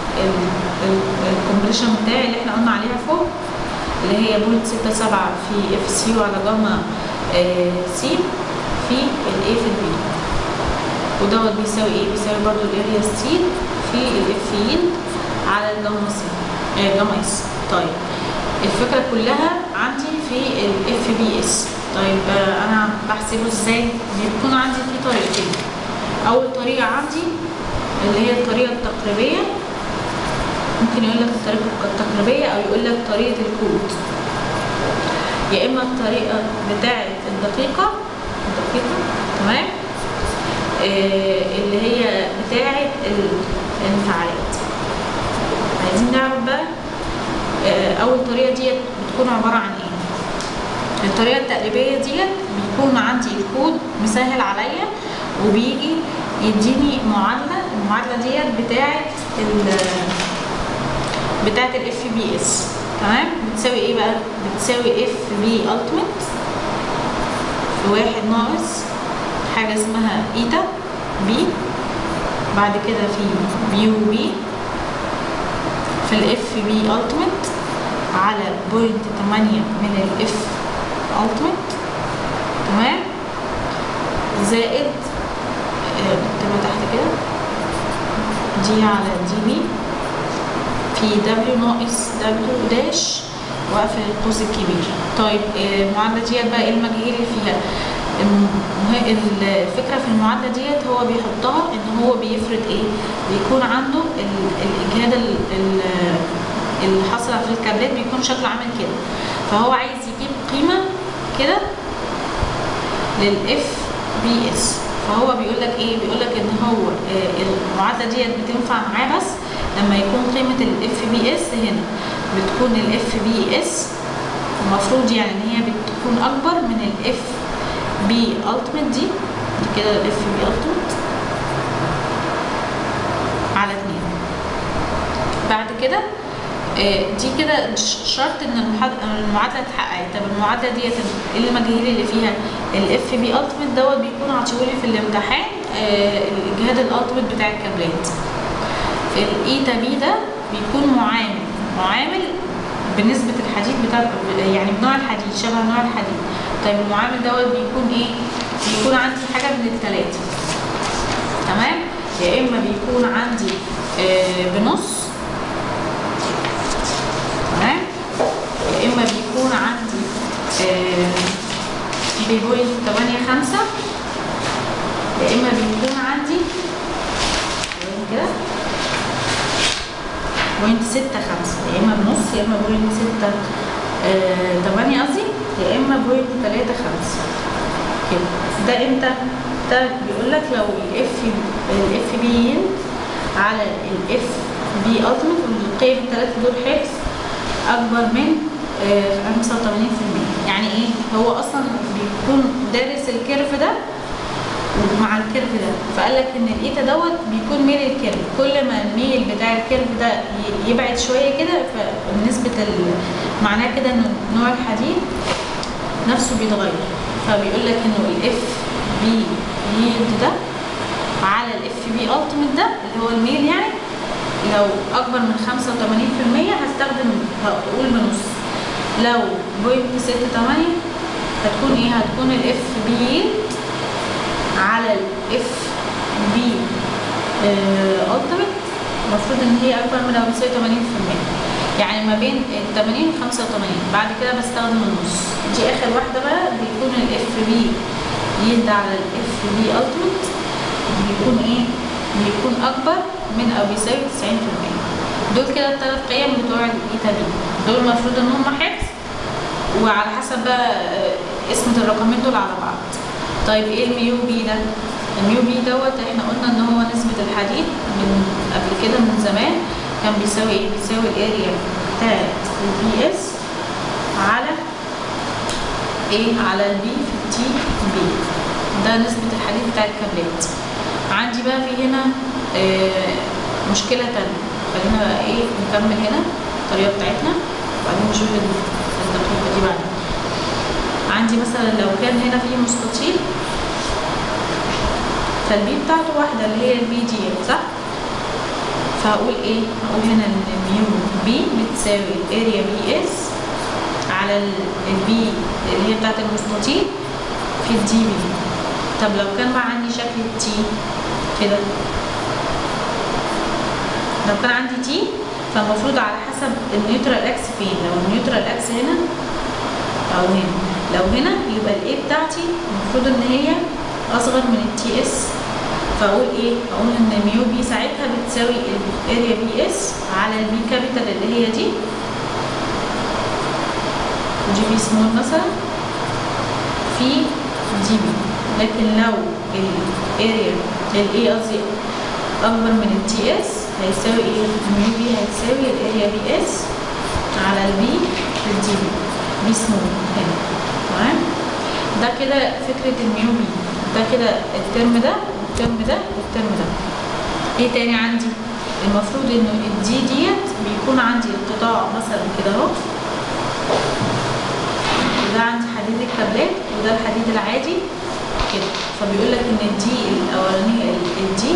الكومبريشن بتاعي اللي احنا قلنا عليها فوق اللي هي بوينت ستة سبعة في اف سي وعلى جاما آه، سي في الاي في البي ودوت بيساوي ايه بيساوي برضو الاريا ستيل في الاف يلد على الجاما سي آه، جاما اس طيب الفكرة كلها عندي في الاف بي اس طيب آه، انا بحسبه ازاي بيكون عندي في طريقتين اول طريقة عندي اللي هي الطريقة التقريبية ممكن يقول لك الطريقة التقريبية او يقول لك طريقة الكود يا اما الطريقة بتاعة الدقيقة الدقيقة تمام آه اللي هي بتاعة الانفعالات عايزين نعرف بقى آه اول طريقة ديت بتكون عبارة عن ايه الطريقة التقريبية ديت بيكون عندي الكود مسهل عليا وبيجي يديني معادلة المعادلة ديت بتاعة ال بتاعة الاف بي اس تمام بتساوي ايه بقى بتساوي اف بي التيميت في واحد ناقص حاجة اسمها ايتا بي بعد كده في بيو بي في الاف بي التيميت على بوينت تمانية من الاف التيميت تمام زائد تبقى تحت كده دي على دي بي في دبليو ناقص دبليو داش واقفل القوس الكبير طيب المعادله ديت بقى ايه المجهول اللي فيها الفكره في المعادله ديت هو بيحطها ان هو بيفرض ايه بيكون عنده الاجهاد اللي حصل في الكابلات بيكون شكله عامل كده فهو عايز يجيب قيمه كده للاف بي اس فهو بيقول لك ايه بيقول لك ان هو المعادله ديت بتنفع معاه بس لما يكون قيمه الاف بي اس هنا بتكون الاف بي اس المفروض يعني ان هي بتكون اكبر من الاف بي التيميت دي كده الاف بي التيميت على اتنين بعد كده دي كده شرط ان المعادله اتحققت طب المعادله ديت ايه المجاهيل اللي فيها الاف بي التيميت دوت بيكون عطيهولي في الامتحان الاجهاد الالتيميت بتاع الكابلات الايتا بي ده بيكون معامل معامل بنسبة الحديد بتاع يعني بنوع الحديد شبه نوع الحديد طيب المعامل دوت بيكون ايه؟ بيكون عندي حاجة من التلاتة تمام؟ يا اما بيكون عندي آه بنص تمام؟ يا اما بيكون عندي آه ببوينت تمانية خمسة يا اما بيكون عندي كده بوينت ستة خمسة يا إما بنص يا إما بوينت ستة تمانية قصدي يا إما بوينت تلاتة خمسة كده ده إمتى؟ ده بيقول لك لو الإف الإف بي على الإف بي ألتيميت والقيم التلاتة دول حفظ أكبر من خمسة وتمانين في المية يعني إيه؟ هو أصلا بيكون دارس الكيرف ده مع الكيرف ده فقال لك ان الايتا دوت بيكون ميل الكيرف كل ما الميل بتاع الكيرف ده يبعد شويه كده فنسبه معناه كده ان نوع الحديد نفسه بيتغير فبيقول لك انه الاف بي يلد ده على الاف بي التيميت ده اللي هو الميل يعني لو اكبر من 85% هستخدم هقول بنص لو بوينت ستة تمانية هتكون ايه هتكون الاف بي يلد على الاف بي التيميت المفروض ان هي اكبر من او بتساوي 80% يعني ما بين ال 80 و 85 بعد كده بستخدم النص دي اخر واحده بقى بيكون الاف بي يلد على الاف بي التيميت بيكون ايه بيكون اكبر من او بيساوي 90% دول كده الثلاث قيم بتوع الايتا بي دول المفروض ان هم حفظ وعلى حسب بقى آه، اسم الرقمين دول على بعض طيب ايه الميو بي ده الميو بي دوت احنا قلنا ان هو نسبة الحديد من قبل كده من زمان كان بيساوي ايه بيساوي الاريا بتاعت البي اس على ايه على البي في التي بي ده نسبة الحديد بتاع الكابلات عندي بقى في هنا آه مشكلة تانية خلينا بقى ايه نكمل هنا الطريقة بتاعتنا وبعدين نشوف الدقيقة دي بعدين عندي مثلا لو كان هنا في مستطيل فالبي بتاعته واحدة اللي هي البي دي صح؟ فهقول ايه؟ هقول هنا ان ميو بي بتساوي الاريا بي اس على البي اللي هي بتاعت المستطيل في الدي بي طب لو كان بقى عندي شكل التي كده لو كان عندي تي فالمفروض على حسب النيوترال اكس فين لو النيوترال اكس هنا او هنا لو هنا يبقى الاي بتاعتي المفروض ان هي اصغر من التي اس فاقول ايه اقول ان ميو بي ساعتها بتساوي الاريا بي اس على البي كابيتال اللي هي دي جي بي سمول مثلا في دي بي لكن لو الاريا الاي قصدي اكبر من التي اس هيساوي ايه الميو بي هيساوي الاريا بي اس على البي في الدي بي بي سمول هنا تمام ده كده فكرة الميو بي ده كده الترم ده والترم ده والترم ده ايه تاني عندي المفروض انه الدي ديت بيكون عندي القطاع مثلا كده اهو وده عندي حديد الكابلات وده الحديد العادي كده فبيقول لك ان الدي الاولانيه الدي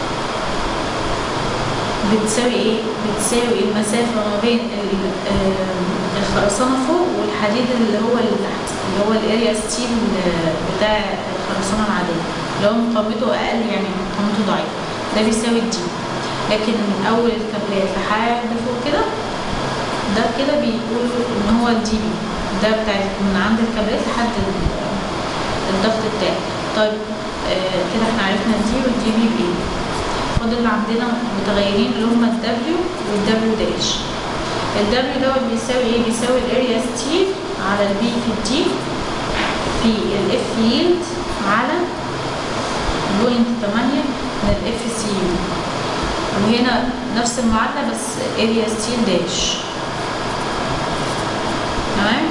بتساوي ايه بتساوي المسافه ما بين ال- آه، الخرسانه فوق والحديد اللي هو اللي تحت اللي هو الاريا ستيل بتاع الخرسانه العاديه اللي هو مقاومته اقل يعني مقاومته ضعيفه ده بيساوي الدي لكن من اول الكابلات لحد فوق كده ده كده بيقولوا ان هو الدي بي ده بتاع من عند الكابلات لحد ال- الضغط بتاعي طيب آه كده احنا عرفنا الدي والدي بي بايه فاضل عندنا متغيرين اللي هم الدبليو والدبليو داش الدبليو دوت بيساوي ايه بيساوي الاريا ستيل على البي في الدي في الاف يلد على بوينت 8 من الاف سي يو وهنا نفس المعادلة بس اريا ستيل داش تمام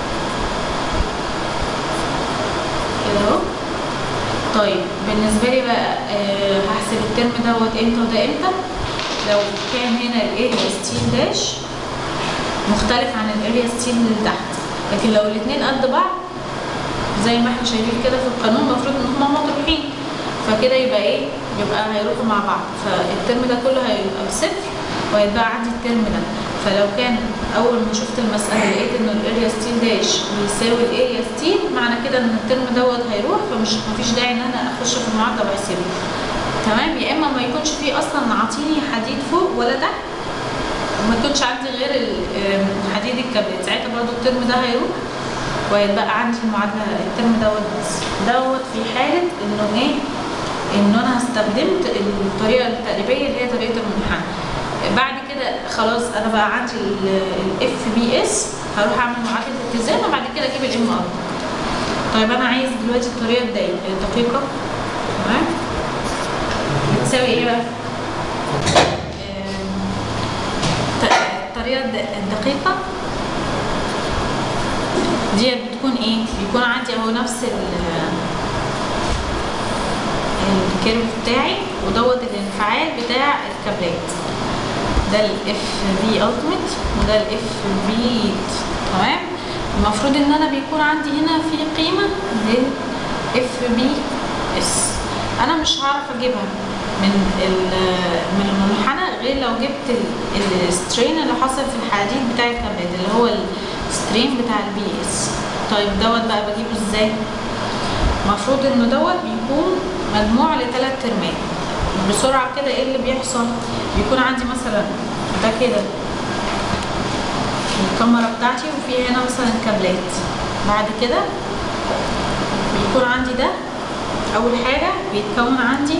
كده اهو طيب بالنسبة لي بقى آه هحسب الترم دوت امتى وده امتى لو كان هنا الاريا ستيل داش مختلف عن الاريا ستيل اللي تحت لكن لو الاتنين قد بعض زي ما احنا شايفين كده في القانون المفروض ان هما مطروحين فكده يبقى ايه يبقى هيروحوا مع بعض فالترم ده كله هيبقى بصفر وهيتبقى عندي الترم ده فلو كان اول ما شفت المساله لقيت ان الاريا ستيل داش بيساوي الاريا ستيل معنى كده ان الترم دوت هيروح فمش مفيش داعي ان انا اخش في المعادله واحسبه تمام يا اما ما يكونش فيه اصلا عاطيني حديد فوق ولا تحت وما يكونش عندي غير ال- آم، حديد الكابلات ساعتها برضو الترم ده هيروح وهيتبقى عندي في المعادله الترم دوت بس دوت في حاله انه ايه انه انا استخدمت الطريقه التقريبيه اللي هي طريقه المنحنى بعد كده خلاص انا بقى عندي الاف بي اس هروح اعمل معادله اتزان وبعد كده اجيب الام ار طيب انا عايز دلوقتي الطريقه الدقيقه الدقيقه تمام بتساوي ايه بقى؟ آم، ت- الطريقه الد- الدقيقه دي بتكون ايه؟ بيكون عندي اهو نفس ال الكيرف بتاعي ودوت الانفعال بتاع الكابلات ده الاف بي التيميت وده الاف بي تمام المفروض ان انا بيكون عندي هنا في قيمه للاف بي اس انا مش هعرف اجيبها من ال- من المنحنى غير لو جبت ال- السترين اللي حصل في الحديد بتاع الكابلات اللي هو السترين بتاع البي اس طيب دوت بقى بجيبه ازاي المفروض انه دوت بيكون مجموع لثلاث ترمات بسرعه كده ايه اللي بيحصل بيكون عندي مثلا ده كده الكاميرا بتاعتي وفي هنا مثلا كابلات بعد كده بيكون عندي ده اول حاجه بيتكون عندي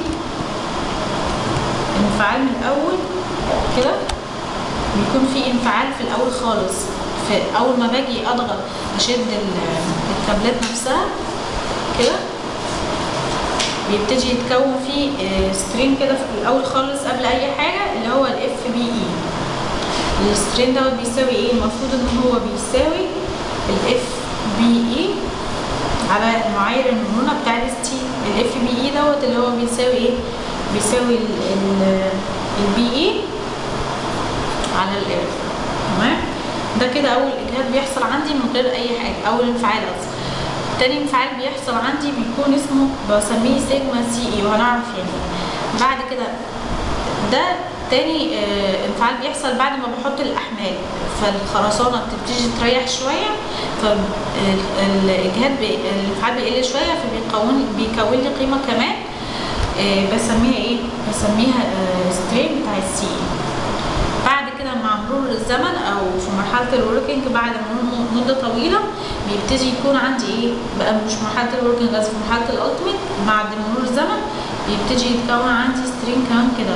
انفعال من الاول كده بيكون في انفعال في الاول خالص في اول ما باجي اضغط اشد ال- الكابلات نفسها كده بيبتدي يتكون فيه آه، سترين كده في الاول خالص قبل اي حاجه اللي هو الاف بي اي السترين دوت بيساوي ايه المفروض ان هو بيساوي الاف بي اي على معايير المرونه بتاع الاس تي الاف بي اي دوت اللي هو بيساوي ايه بيساوي البي اي على الاف تمام ده كده اول اجهاد بيحصل عندي من غير اي حاجه اول انفعال قصدي تاني انفعال بيحصل عندي بيكون اسمه بسميه سيجما سي اي وهنعرف يعني إيه. بعد كده ده تاني آه، انفعال بيحصل بعد ما بحط الاحمال فالخرسانه بتبتدي تريح شويه فالاجهاد بي... الانفعال بيقل شويه فبيكون بيكون لي قيمه كمان آه، بسميها ايه بسميها سترين بتاع السي بعد كده مع مرور الزمن او في مرحله الوركينج بعد مرور مده طويله بيبتدي يكون عندي ايه بقى مش مرحله الوركينج بس في مرحله الالتيميت بعد مرور الزمن بيبتدي يتكون عندي سترين كمان كده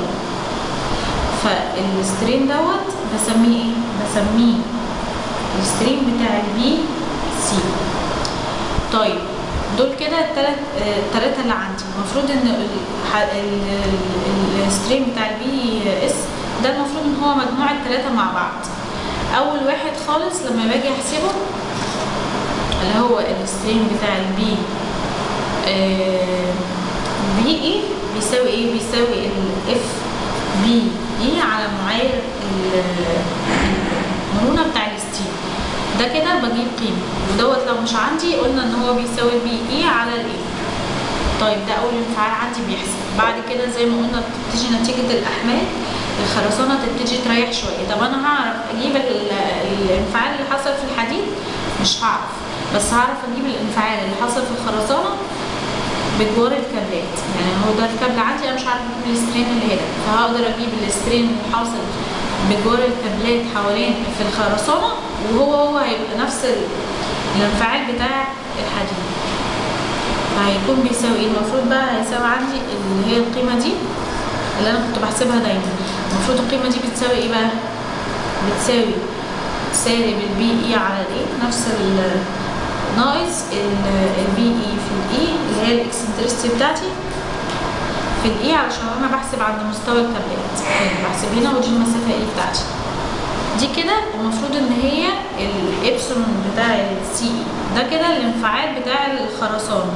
فالسترين دوت بسميه ايه بسميه السترين بتاع البي سي طيب دول كده التلات آه، التلاتة اللي عندي المفروض ان الح- ال- ال- الستريم بتاع البي اس ده المفروض ان هو مجموع التلاتة مع بعض اول واحد خالص لما باجي احسبه اللي هو الستريم بتاع البي بي اي بيساوي ايه بيساوي الاف بي اي على معايير ال- المرونة بتاع الستيل ده كده بجيب قيمة ودوت لو مش عندي قلنا ان هو بيساوي البي اي على الاي طيب ده اول انفعال عندي بيحصل بعد كده زي ما قلنا بتبتدي نتيجة الاحمال الخرسانة تبتدي تريح شوية طب انا هعرف اجيب ال- الانفعال اللي حصل في الحديد مش هعرف بس هعرف اجيب الانفعال اللي حصل في الخرسانة بجوار الكابلات يعني هو ده الكابل عندي انا مش عارف اجيب السترين اللي هنا فهقدر اجيب السترين اللي حاصل بجوار الكابلات حوالين في الخرسانة وهو هو هيبقى نفس ال- الانفعال بتاع الحديد فهيكون بيساوي ايه المفروض بقى هيساوي عندي اللي هي القيمة دي اللي انا كنت بحسبها دايما المفروض القيمة دي بتساوي ايه بقى بتساوي سالب البي اي على الايه نفس ال ناقص البي اي في الاي اللي هي الاكسنترستي بتاعتي في الاي علشان انا بحسب عند مستوى الكابلات يعني بحسب هنا ودي المسافه اي بتاعتي دي كده المفروض ان هي الابسلون بتاع السي اي ده كده الانفعال بتاع الخرسانه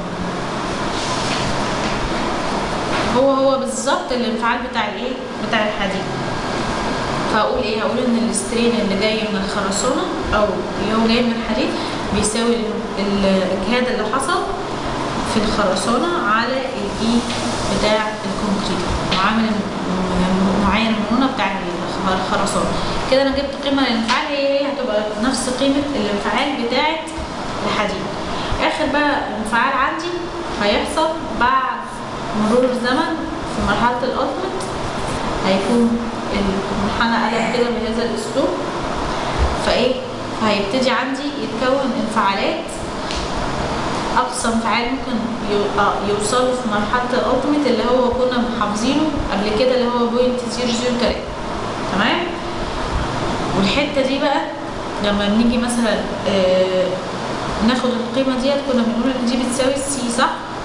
هو هو بالظبط الانفعال بتاع الايه بتاع الحديد فاقول ايه هقول ان السترين اللي جاي من الخرسانه او اللي هو جاي من الحديد بيساوي ال- الاجهاد اللي حصل في الخرسانه على الاي بتاع الكونكريت معامل الم- معايير المرونه بتاع الخ- الخرسانه كده انا جبت قيمه للانفعال هي هي هتبقى نفس قيمه الانفعال بتاعه الحديد اخر بقى انفعال عندي هيحصل بعد مرور الزمن في مرحله الالتيميت هيكون المنحنى قلب كده بهذا الاسلوب فايه فهيبتدي عندي يتكون انفعالات اقصى انفعال ممكن يو- آه يوصلوا في مرحله الالتيميت اللي هو كنا محافظينه قبل كده اللي هو بوينت 003 تمام والحته دي بقى لما بنيجي مثلا آه ناخد القيمه ديت كنا بنقول ان دي بتساوي السي صح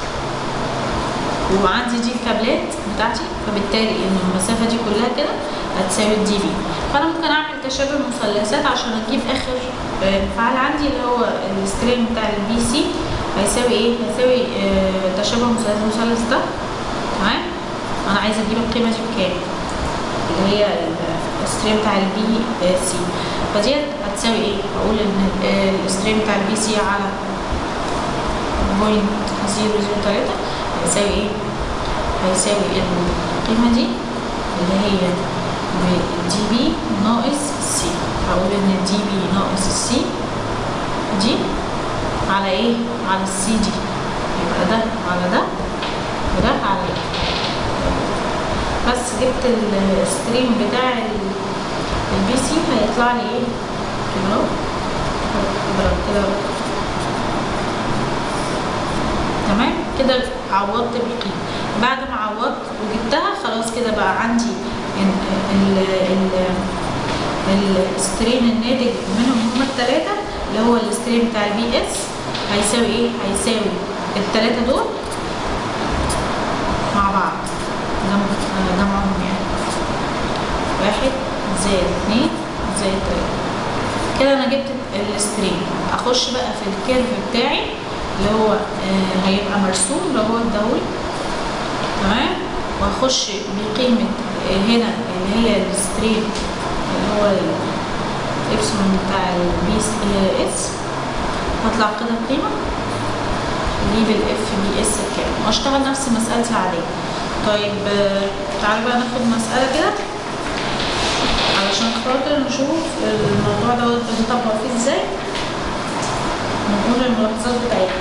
وعندي دي الكابلات بتاعتي فبالتالي ان المسافه دي كلها كده هتساوي الدي بي فانا ممكن اعمل تشابه مثلثات عشان اجيب اخر آه، انفعال عندي اللي هو الستريم بتاع البي سي هيساوي ايه هيساوي آه، تشابه مثلث المثلث ده تمام انا عايزه اجيب القيمه دي بكام اللي هي الستريم بتاع البي سي فديت هتساوي ايه اقول ان آه، الستريم بتاع البي سي على بوينت زيرو زيرو تلاتة هيساوي ايه؟ هيساوي القيمة دي اللي هي دي بي ناقص سي هقول ان دي بي ناقص السي دي على ايه؟ على السي دي يبقى ده على ده وده على ده بس جبت الستريم بتاع البي سي هيطلع لي ايه؟ كده اهو اضرب كده تمام كده عوضت بالقيمة بعد ما عوضت وجبتها خلاص كده بقى عندي ال ال ال السترين الناتج منهم هما التلاتة اللي هو السترين بتاع البي اس هيساوي ايه؟ هيساوي التلاتة دول مع بعض جمع جمعهم يعني واحد زائد اتنين زائد تلاتة كده انا جبت السترين اخش بقى في الكيرف بتاعي اللي هو آه هيبقى مرسوم اللي هو الدوري تمام واخش بقيمة آه هنا اللي هي السترين اللي هو الابسلون بتاع البي اس هطلع كده قيمة اجيب الاف بي اس بكام واشتغل نفس مسألتي العادية طيب آه تعالوا بقى ناخد مسألة كده علشان خاطر نشوف الموضوع دوت بنطبق فيه ازاي نقول الملاحظات بتاعتنا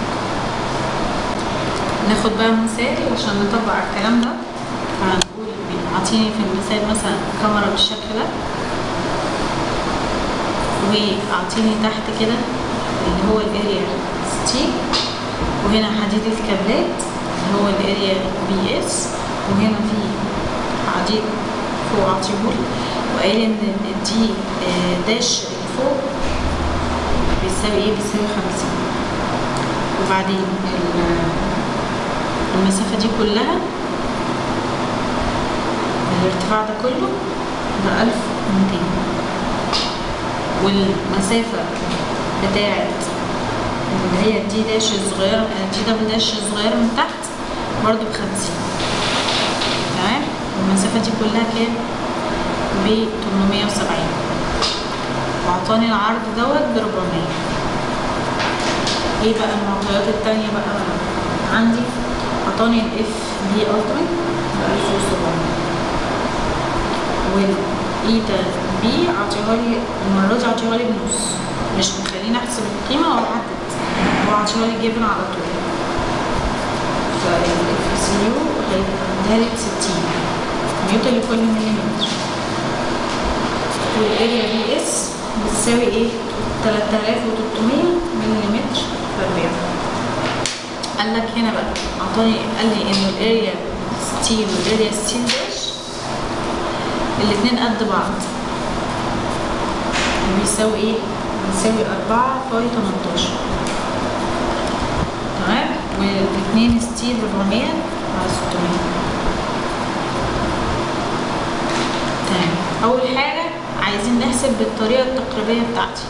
ناخد بقى مثال عشان نطبق على الكلام ده فهنقول اعطيني في المثال مثلا كاميرا بالشكل ده واعطيني تحت كده اللي هو الاريا ستيل وهنا حديد الكابلات اللي هو الاريا بي اس وهنا في حديد فوق عطيهولي وقال ان دي داش اللي فوق بيساوي ايه بيساوي خمسين وبعدين المسافة دي كلها الارتفاع ده كله ده ألف ومتين والمسافة بتاعت اللي هي دي داش الصغيرة دي دبل داش الصغيرة من تحت برضو بخمسين تمام والمسافة دي كلها كام؟ ب 870 وعطاني العرض دوت ب 400 ايه بقى المعطيات التانية بقى عندي عطاني الاف بي الترا ب 1700 والايتا بي عطيها لي المرة دي عطيها لي بنص مش مخليني احسب القيمة او احدد هو عطيها لي جيفن على طول فالاف سي يو هيديها لي ب 60 نيوتن لكل مليمتر والاريا بي اس بتساوي ايه 3300 ملم في الربيع قال لك هنا بقى اعطاني قال لي ان الاريا ستيل والاريا ستيل داش الاتنين قد بعض بيساوي ايه بيساوي 4 باي 18 تمام والاتنين ستيل 400 على 600 تمام اول حاجه عايزين نحسب بالطريقه التقريبيه بتاعتي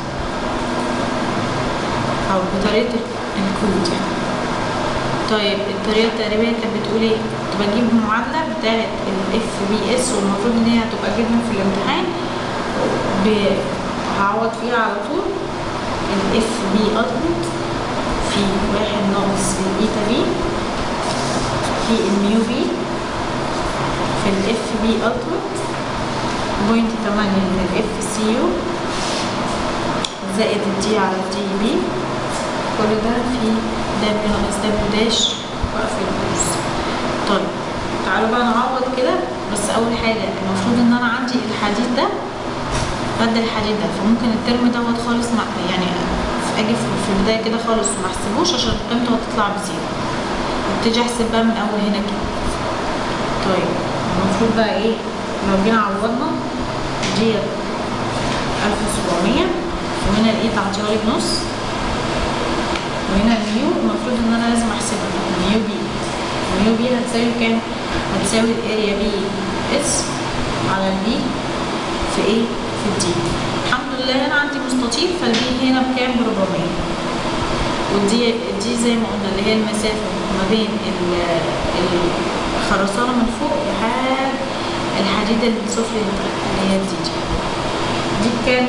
او بطريقه الكود يعني طيب الطريقه التقريبيه كانت بتقول ايه كنت بجيب المعادله بتاعه الاف بي اس والمفروض ان هي هتبقى جبنا في الامتحان هعوض فيها على طول الاف بي التيمت في واحد ناقص الايتا بي في الميو بي في الاف بي التيمت بوينت تمانية من الاف سي يو زائد الدي على الدي بي كل ده في دبليو ناقص دبليو داش وقف القوس طيب تعالوا بقى نعوض كده بس اول حاجة المفروض ان انا عندي الحديد ده قد الحديد ده فممكن الترم دوت خالص مع يعني اجي في البداية كده خالص وما احسبوش عشان قيمته هتطلع بزيرو ابتدي احسب بقى من اول هنا كده طيب المفروض بقى ايه لو جينا عوضنا دي 1700 وهنا لقيت عطيها لي بنص وهنا الميو المفروض ان انا لازم احسبها الميو بي الميو بي هتساوي كام؟ هتساوي الاريا بي اس على البي في ايه؟ في الدي الحمد لله هنا عندي مستطيل فالبي هنا بكام؟ ب 400 ودي دي زي ما قلنا اللي هي المسافة ما بين الخرسانة من فوق لحد الحديد السفلي اللي تحت اللي هي دي دي دي بكام؟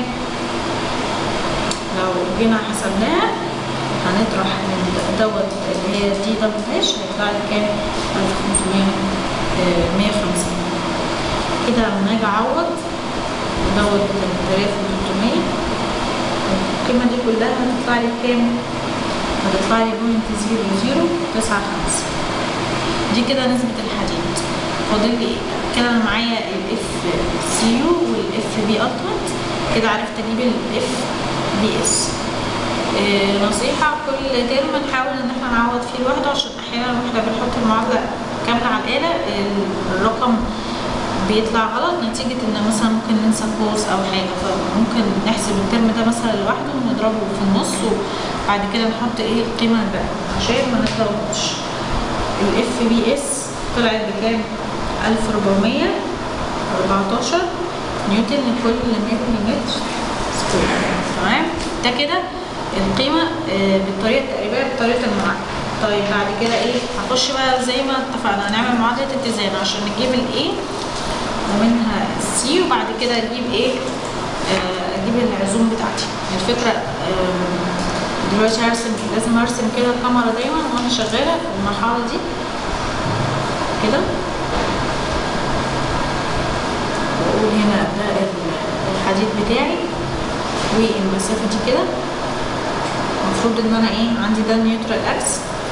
لو جينا حسبناها هنطرح من دوت اللي هي دي دبل داش هيطلع لي كام؟ 1500 150 كده لما اجي اعوض دوت 3300 القيمة دي كلها هتطلع لي كام؟ هتطلع لي بوينت زيرو زيرو تسعة خمسة دي كده نسبة الحديد فاضل لي كده انا معايا الاف سي يو والاف بي التمت كده عرفت اجيب الاف بي اس إيه نصيحة كل ترم نحاول ان احنا نعوض فيه لوحده عشان احيانا واحنا بنحط المعادلة كاملة على الآلة الرقم بيطلع غلط نتيجة ان مثلا ممكن ننسى قوس او حاجة فممكن نحسب الترم ده مثلا لوحده ونضربه في النص وبعد كده نحط ايه القيمة الباقية عشان ما نتلخبطش الاف بي اس طلعت بكام؟ 1414 نيوتن لكل مليمتر سكوير تمام ده كده القيمة آه، بالطريقة التقريبية بطريقة المعادلة طيب بعد كده ايه هخش بقى زي ما اتفقنا هنعمل معادلة اتزان عشان نجيب الايه ومنها السي وبعد كده اجيب ايه آه، اجيب العزوم بتاعتي الفكرة آه، دلوقتي هرسم لازم ارسم كده الكاميرا دايما وانا شغالة في المرحلة دي كده واقول هنا ده الحديد بتاعي والمسافة دي كده المفروض ان انا ايه عندي ده النيوترال اكس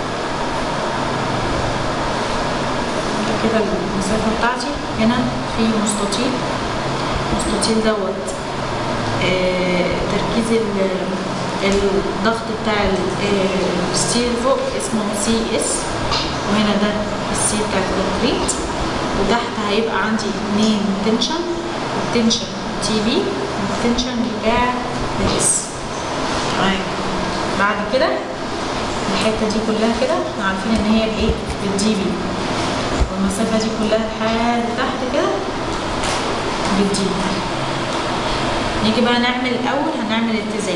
ده كده المسافة بتاعتي هنا في مستطيل المستطيل دوت آه تركيز ال- الضغط بتاع ال- آه، الستيل فوق اسمه سي اس وهنا ده السي بتاع الكونكريت وتحت هيبقى عندي اتنين تنشن التنشن تي بي والتنشن بتاع الاس تمام بعد كده الحته دي كلها كده احنا عارفين ان هي بايه بالدي بي والمسافه دي كلها لحد تحت كده بالدي نيجي بقى نعمل الاول هنعمل اتزان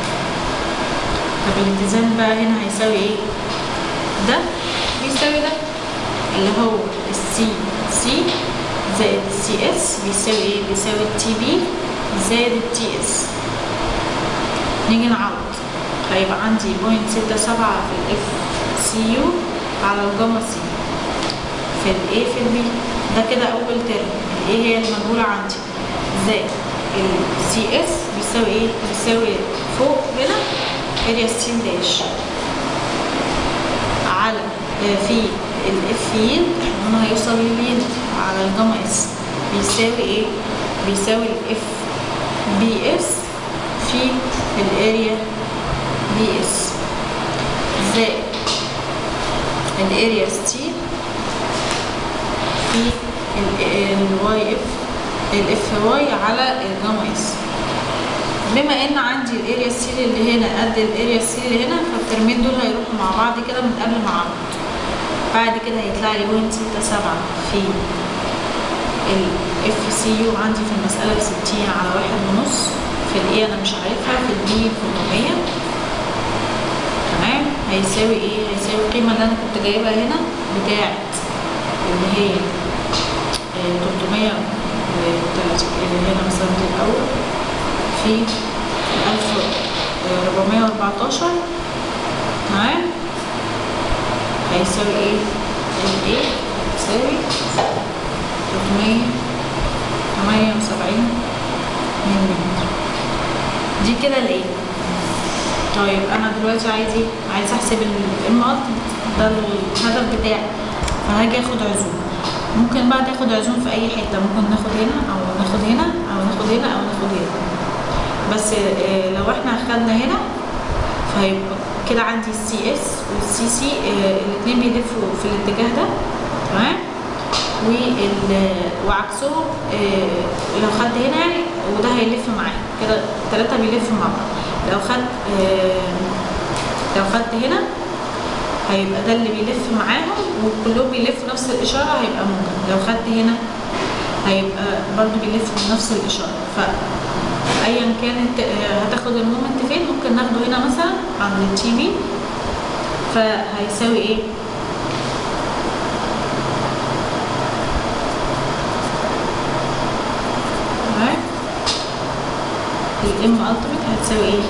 طب الاتزان بقى هنا هيساوي ايه ده بيساوي ده اللي هو السي سي زائد السي اس بيساوي ايه بيساوي التي بي زائد التي اس نيجي نعوض هيبقى عندي بوينت ستة سبعة في الاف سي يو على الجاما سي في الاي في البي ده كده اول ترم الايه هي المجهولة عندي زائد السي اس بيساوي ايه بيساوي فوق هنا اريا ستيل داش على آه، في الاف يلد هنا هيوصل لليلد على الجاما اس بيساوي ايه بيساوي الاف بي اس في الاريا بي اس زائد الاريا ستيل في الواي اف الاف واي على الجاما اس بما ان عندي الاريا ستيل اللي هنا قد الاريا ستيل اللي هنا فالترمين دول هيروحوا مع بعض كده من قبل ما اعوض بعد كده هيطلع لي بوينت ستة سبعة في الاف سي يو عندي في المسألة بستين على واحد ونص في الاي انا مش عارفها في البي بخمسمية تمام هيساوي ايه هيساوي القيمة اللي انا كنت جايبها هنا بتاعت اللي هي تلتمية وتلاتين اللي هنا مثلا دي الأول في ألف ربعمية وأربعتاشر تمام هيساوي ايه ال A يساوي تلتمية تمانية وسبعين مليمتر دي كده ال A طيب انا دلوقتي عايز ايه عايز احسب المقط ده الهدف بتاعي فهاجي اخد عزوم ممكن بقى تاخد عزوم في اي حته ممكن ناخد هنا او ناخد هنا او ناخد هنا او ناخد هنا بس آه، لو احنا اخدنا هنا فهيبقى كده عندي السي اس والسي سي الاثنين بيلفوا في الاتجاه ده تمام وال وعكسهم آه، لو خدت هنا يعني وده هيلف معايا كده الثلاثه بيلفوا مع بعض لو خدت آه، لو خدت هنا هيبقى ده اللي بيلف معاهم وكلهم بيلفوا نفس الإشارة هيبقى موجب لو خدت هنا هيبقى برضو بيلف بنفس الإشارة فأيا كانت آه، هتاخد المومنت فين ممكن ناخده هنا مثلا عند التي بي فهيساوي ايه؟ تمام الام التيميت هتساوي ايه؟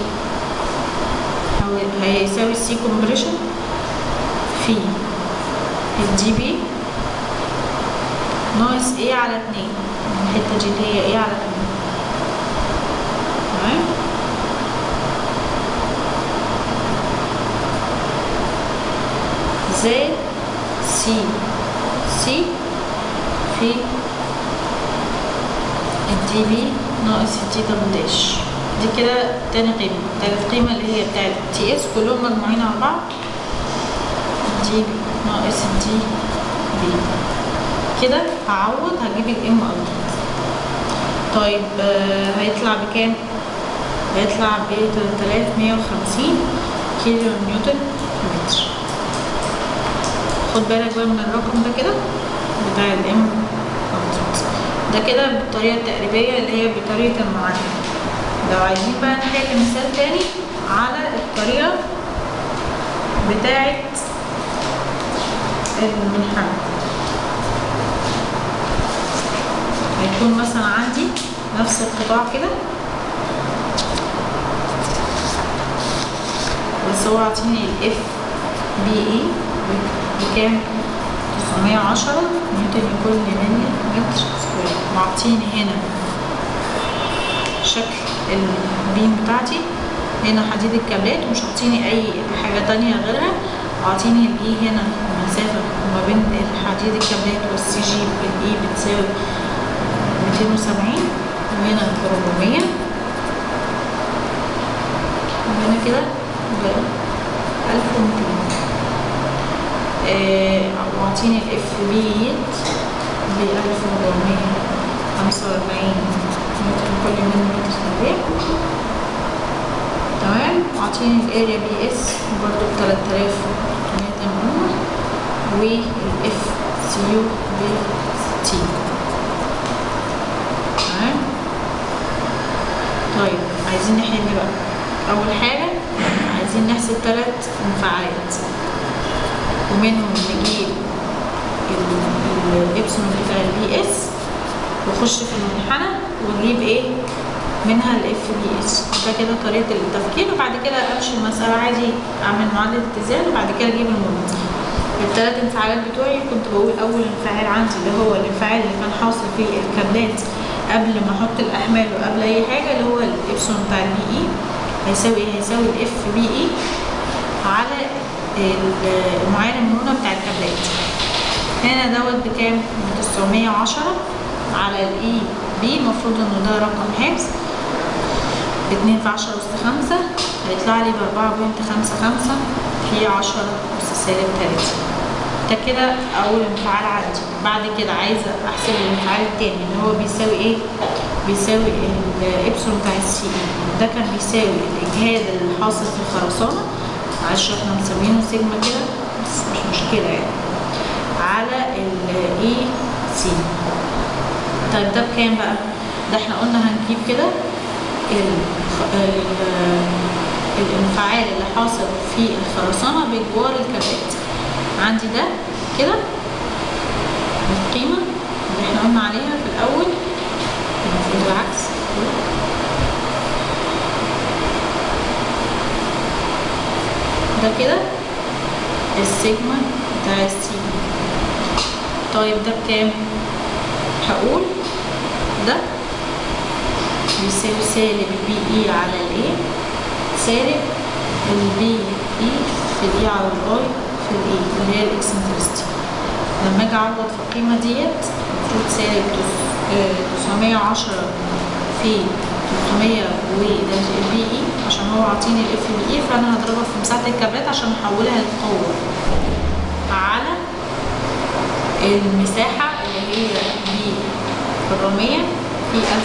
أو هيساوي السي كومبريشن في الدي بي ناقص ايه على اتنين الحتة دي اللي هي ايه على اتنين تمام زائد سي سي في الدي بي ناقص التي دبل داش دي كده تاني قيمة تالت قيمة اللي هي بتاعت تي اس كلهم مجموعين على بعض دي بي ناقص الدي بي كده هعوض هجيب الام التيمت طيب آه هيطلع بكام هيطلع ب 3150 كيلو نيوتن متر خد بالك بقى من الرقم ده كده بتاع الام ده كده بالطريقه التقريبيه اللي هي بطريقه المعادله لو عايزين بقى نحل مثال تاني على الطريقه بتاعه المنحنى هيكون مثلا عندي نفس القطاع كده بس هو عاطيني الاف بي اي بكام 910 نيوتن لكل ملي متر سكوير وعاطيني هنا شكل البيم بتاعتي هنا حديد الكابلات ومش عاطيني اي حاجه تانية غيرها وعاطيني الاي هنا المسافه ما بين حديد الكابلات والسي جي بالاي بتساوي 270 وهنا 400 وهنا كده ب 1200 آه واعطيني الاف بي ب 1445 متر كل متر تربيع تمام واعطيني الاريا بي اس برضو ب 3380 والاف سي يو ب 60 تمام طيب عايزين نحل بقى اول حاجه عايزين نحسب ثلاث انفعالات ومنهم نجيب الابسون بتاع البي اس واخش في المنحنى واجيب ايه منها الاف بي اس ده كده طريقه التفكير وبعد كده امشي المساله عادي اعمل معادله اتزان وبعد كده اجيب المومنت الثلاث انفعالات بتوعي كنت بقول اول انفعال عندي اللي هو الانفعال اللي كان حاصل في الكابلات قبل ما احط الاحمال وقبل اي حاجه اللي هو الابسون بتاع البي اي هيساوي ايه هيساوي الاف بي اي على المعاينه المرونه بتاع الكابلات هنا دوت بكام 910 على الاي بي المفروض انه ده رقم حفظ اتنين في عشرة أس خمسة هيطلع لي بأربعة بوينت خمسة خمسة في عشرة أس سالب تلاتة ده كده أول انفعال عندي بعد كده عايزة أحسب الانفعال التاني اللي هو بيساوي إيه؟ بيساوي الإبسلون بتاع السي إي ده كان بيساوي الإجهاد اللي حاصل في الخرسانة معلش احنا مسمينه سيجما كده بس مش مشكلة يعني على الاي سي طيب ده بكام بقى؟ ده احنا قلنا هنجيب كده الانفعال اللي حاصل في الخرسانة بجوار الكابلات عندي ده كده القيمة اللي احنا قلنا عليها في الأول المفروض العكس ده كده السيجما بتاع السي طيب ده بكام؟ هقول ده بيساوي سالب البي اي على الاي سالب البي اي في الاي على الاي في الاي اللي هي الاكسنترستي لما اجي اعوض في القيمه ديت المفروض سالب 910 في 300 وده البي اي عشان هو عاطيني الاف بي اي فانا هضربها في مساحه الكابلات عشان احولها لقوه على المساحه اللي هي بي 400 في 1200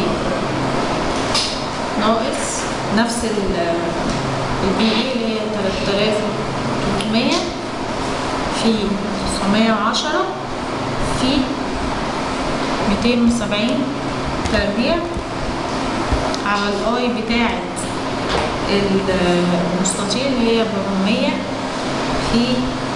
ناقص نفس البي اي اللي هي 3300 في 910 في 270 تربيع على الاي بتاعة المستطيل اللي هي 400 في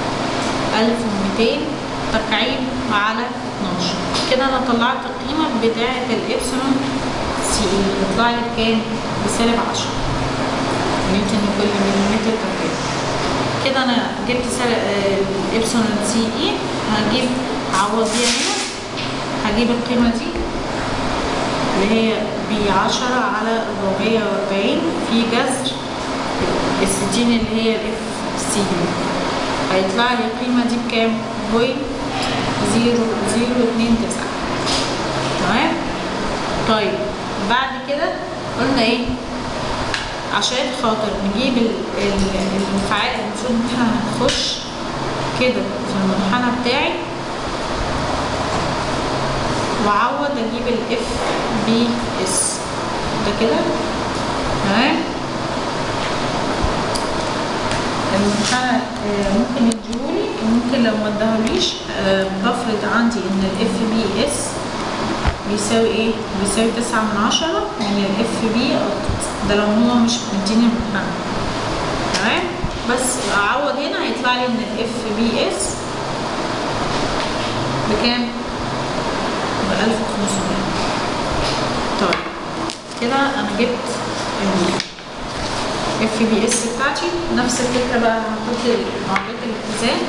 1200 تكعيب على 12 كده انا طلعت القيمة بتاعة الابسلون سي اي بتطلع لي بكام؟ بسالب 10 نيوتن لكل مليمتر تكعيب كده انا جبت الابسلون سي اي هجيب هعوض بيها هنا هجيب القيمة دي اللي هي ب 10 على 440 في جذر ال 60 اللي هي الاف سي هيطلع لي القيمة دي بكام؟ بوينت زيرو زيرو اتنين تسعة تمام؟ طيب بعد كده قلنا ايه؟ عشان خاطر نجيب الانفعال المفروض ان احنا هنخش كده في المنحنى بتاعي واعوض اجيب الاف بي اس ده كده تمام الامتحان آه، ممكن يديهولي وممكن لو ما اداهوليش آه، بفرض عندي ان الاف بي اس بيساوي ايه؟ بيساوي تسعة من عشرة من الاف بي ده لو هو مش مديني الامتحان تمام بس اعوض هنا هيطلع لي ان الاف بي اس بكام؟ ب 1500 طيب كده انا جبت اف بي اس بتاعتي نفس الفكره بقى هحط معادلات الاتزان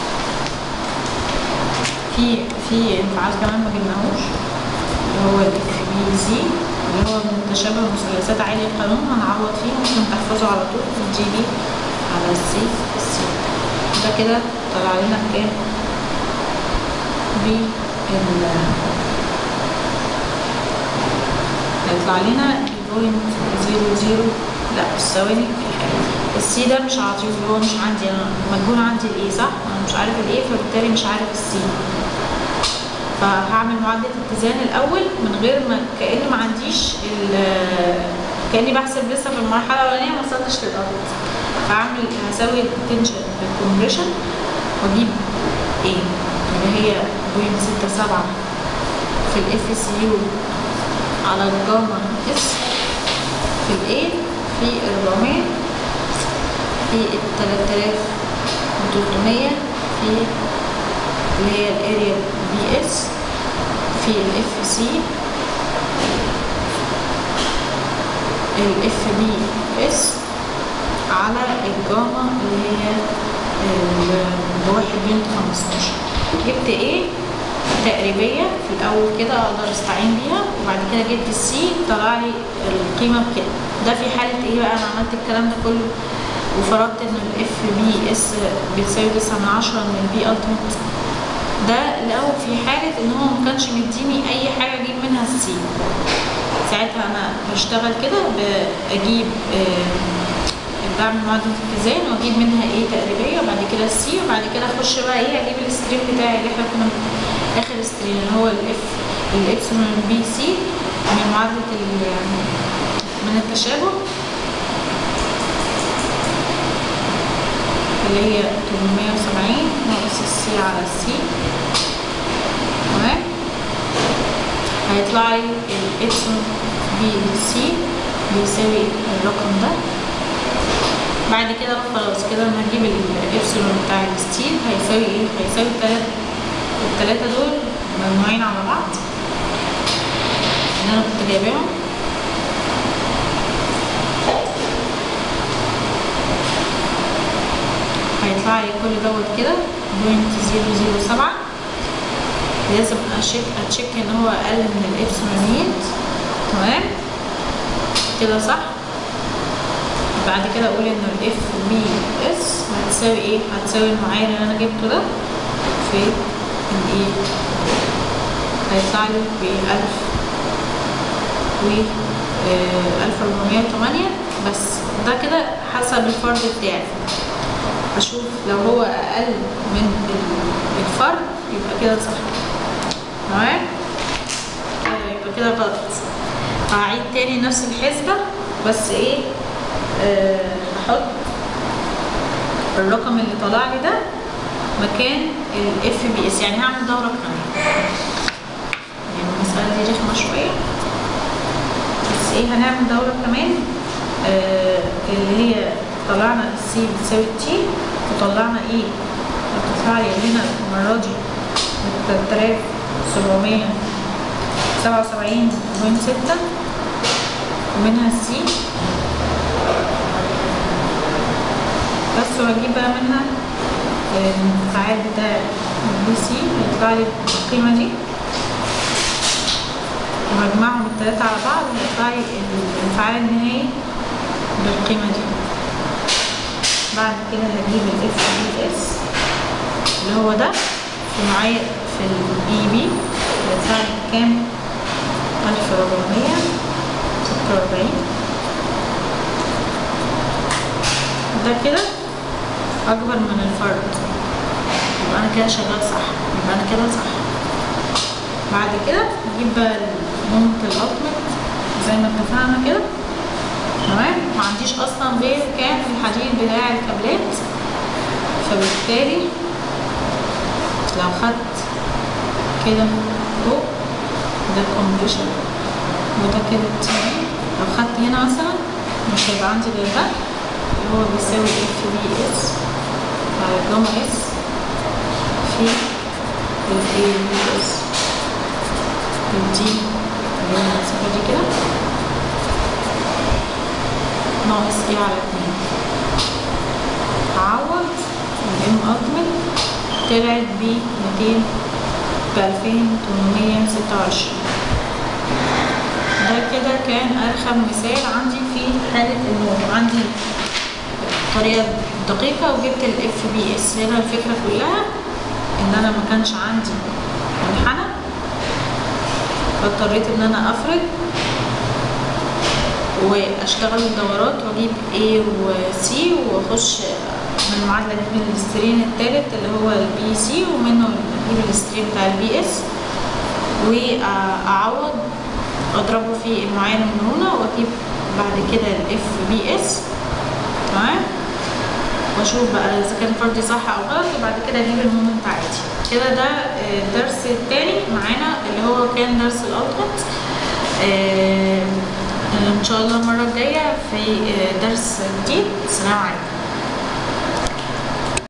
في في انفعال كمان ما جبناهوش اللي هو الاف بي زي اللي هو من تشابه مثلثات عالي القانون هنعوض فيه ممكن تحفظه على طول في الجي بي على السي السي ده كده طلع لنا بكام؟ بال هيطلع لنا بوينت زيرو زيرو لا مش ثواني في حاجة السي ده مش عاطيه هو مش عندي انا مجهول عندي الايه صح؟ انا مش عارف الايه فبالتالي مش عارف السي فهعمل معادلة اتزان الأول من غير ما كأني ما عنديش ال- كأني بحسب لسه في المرحلة الأولانية ما وصلتش للأرض فهعمل هساوي التنشن بالكومبريشن وأجيب ايه اللي هي بوينت ستة سبعة في الاف سي يو على الجاما اس في الايه في 400 في ال 3300 في اللي هي الاريا بي اس في الاف سي الاف بي اس على الجاما اللي هي الواحد بنت خمستاشر جبت ايه تقريبية في الأول كده أقدر أستعين بيها وبعد كده جبت السي طلع لي القيمة بكده ده في حالة إيه بقى أنا عملت الكلام ده كله وفرضت إن الإف بي إس بتساوي تسعة من عشرة من البي ألتيميت ده لو في حالة إن هو ما كانش مديني أي حاجة أجيب منها السي ساعتها أنا بشتغل كده بجيب بعمل معادلة اتزان واجيب منها ايه تقريبية وبعد كده السي وبعد كده اخش بقى ايه اجيب الستريم بتاعي اللي احنا كنا اخر ستريم اللي هو الاف الابسلون بي سي من معادلة من التشابه اللي هي 870 ناقص السي على السي تمام هيطلع لي الابسلون بي سي بيساوي الرقم ده بعد كده خلاص كده انا هجيب الابسلون بتاع الستيل هيساوي ايه هيساوي التلاتة التلاتة دول مجموعين على بعض اللي انا كنت جايباهم هيطلع لي كل دوت كده بوينت زيرو زيرو سبعة لازم اشيك اتشيك ان هو اقل من الابسلون يد تمام كده صح بعد كده اقول ان الاف بي اس هتساوي ايه هتساوي المعايير اللي انا جبته ده في الايه هيطلع لي ب 1000 و 1408 بس ده كده حسب الفرد بتاعي اشوف لو هو اقل من الفرد يبقى كده صح تمام يبقى كده غلط هعيد تاني نفس الحسبة بس ايه هحط أه الرقم اللي طلع لي ده مكان الاف بي اس يعني هعمل دورة كمان يعني المسألة دي رخمة شوية بس ايه هنعمل دورة كمان آه اللي هي طلعنا السي بتساوي تي وطلعنا ايه هتطلع لي هنا المرة دي 3777.6 ومنها السي بس وهجيب بقى منها الانفعال بتاع البي سي هيطلع لي القيمة دي وهجمعهم التلاتة على بعض هيطلع لي الانفعال النهائي بالقيمة دي بعد كده هجيب الاف بي اس اللي هو ده في معايا في الاي بي هيطلع لي كام؟ ألف ربعمية ستة وأربعين ده كده أكبر من الفرد يبقى أنا كده شغال صح يبقى أنا كده صح بعد كده نجيب بقى المومنت الالتيميت زي ما اتفقنا كده تمام ما عنديش اصلا غير كان الحديد بتاع الكابلات فبالتالي لو خدت كده فوق ده الكومبريشن وده كده التاني لو خدت هنا مثلا مش هيبقى عندي غير ده اللي هو بيساوي اف بي اس على جاما اس في الاي بي اس الدي اللي هي المسافة دي كده ناقص ايه على اتنين هعوض الام التيميت طلعت ب 200 ب 2826 ده كده كان ارخم مثال عندي في حالة انه عندي طريقة دقيقة وجبت الاف بي اس هنا الفكرة كلها ان انا ما كانش عندي منحنى فاضطريت ان انا افرد واشتغل الدورات واجيب A و C واخش من المعادلة اجيب السترين التالت اللي هو البي سي ومنه اجيب السترين بتاع البي اس واعوض اضربه في المعايير المرونة واجيب بعد كده الاف بي اس تمام واشوف بقى اذا كان فردي صح او غلط وبعد كده اجيب المومنت عادي كده ده الدرس التاني معانا اللي هو كان درس الالتيميت ان شاء الله المره الجايه في درس جديد السلام عليكم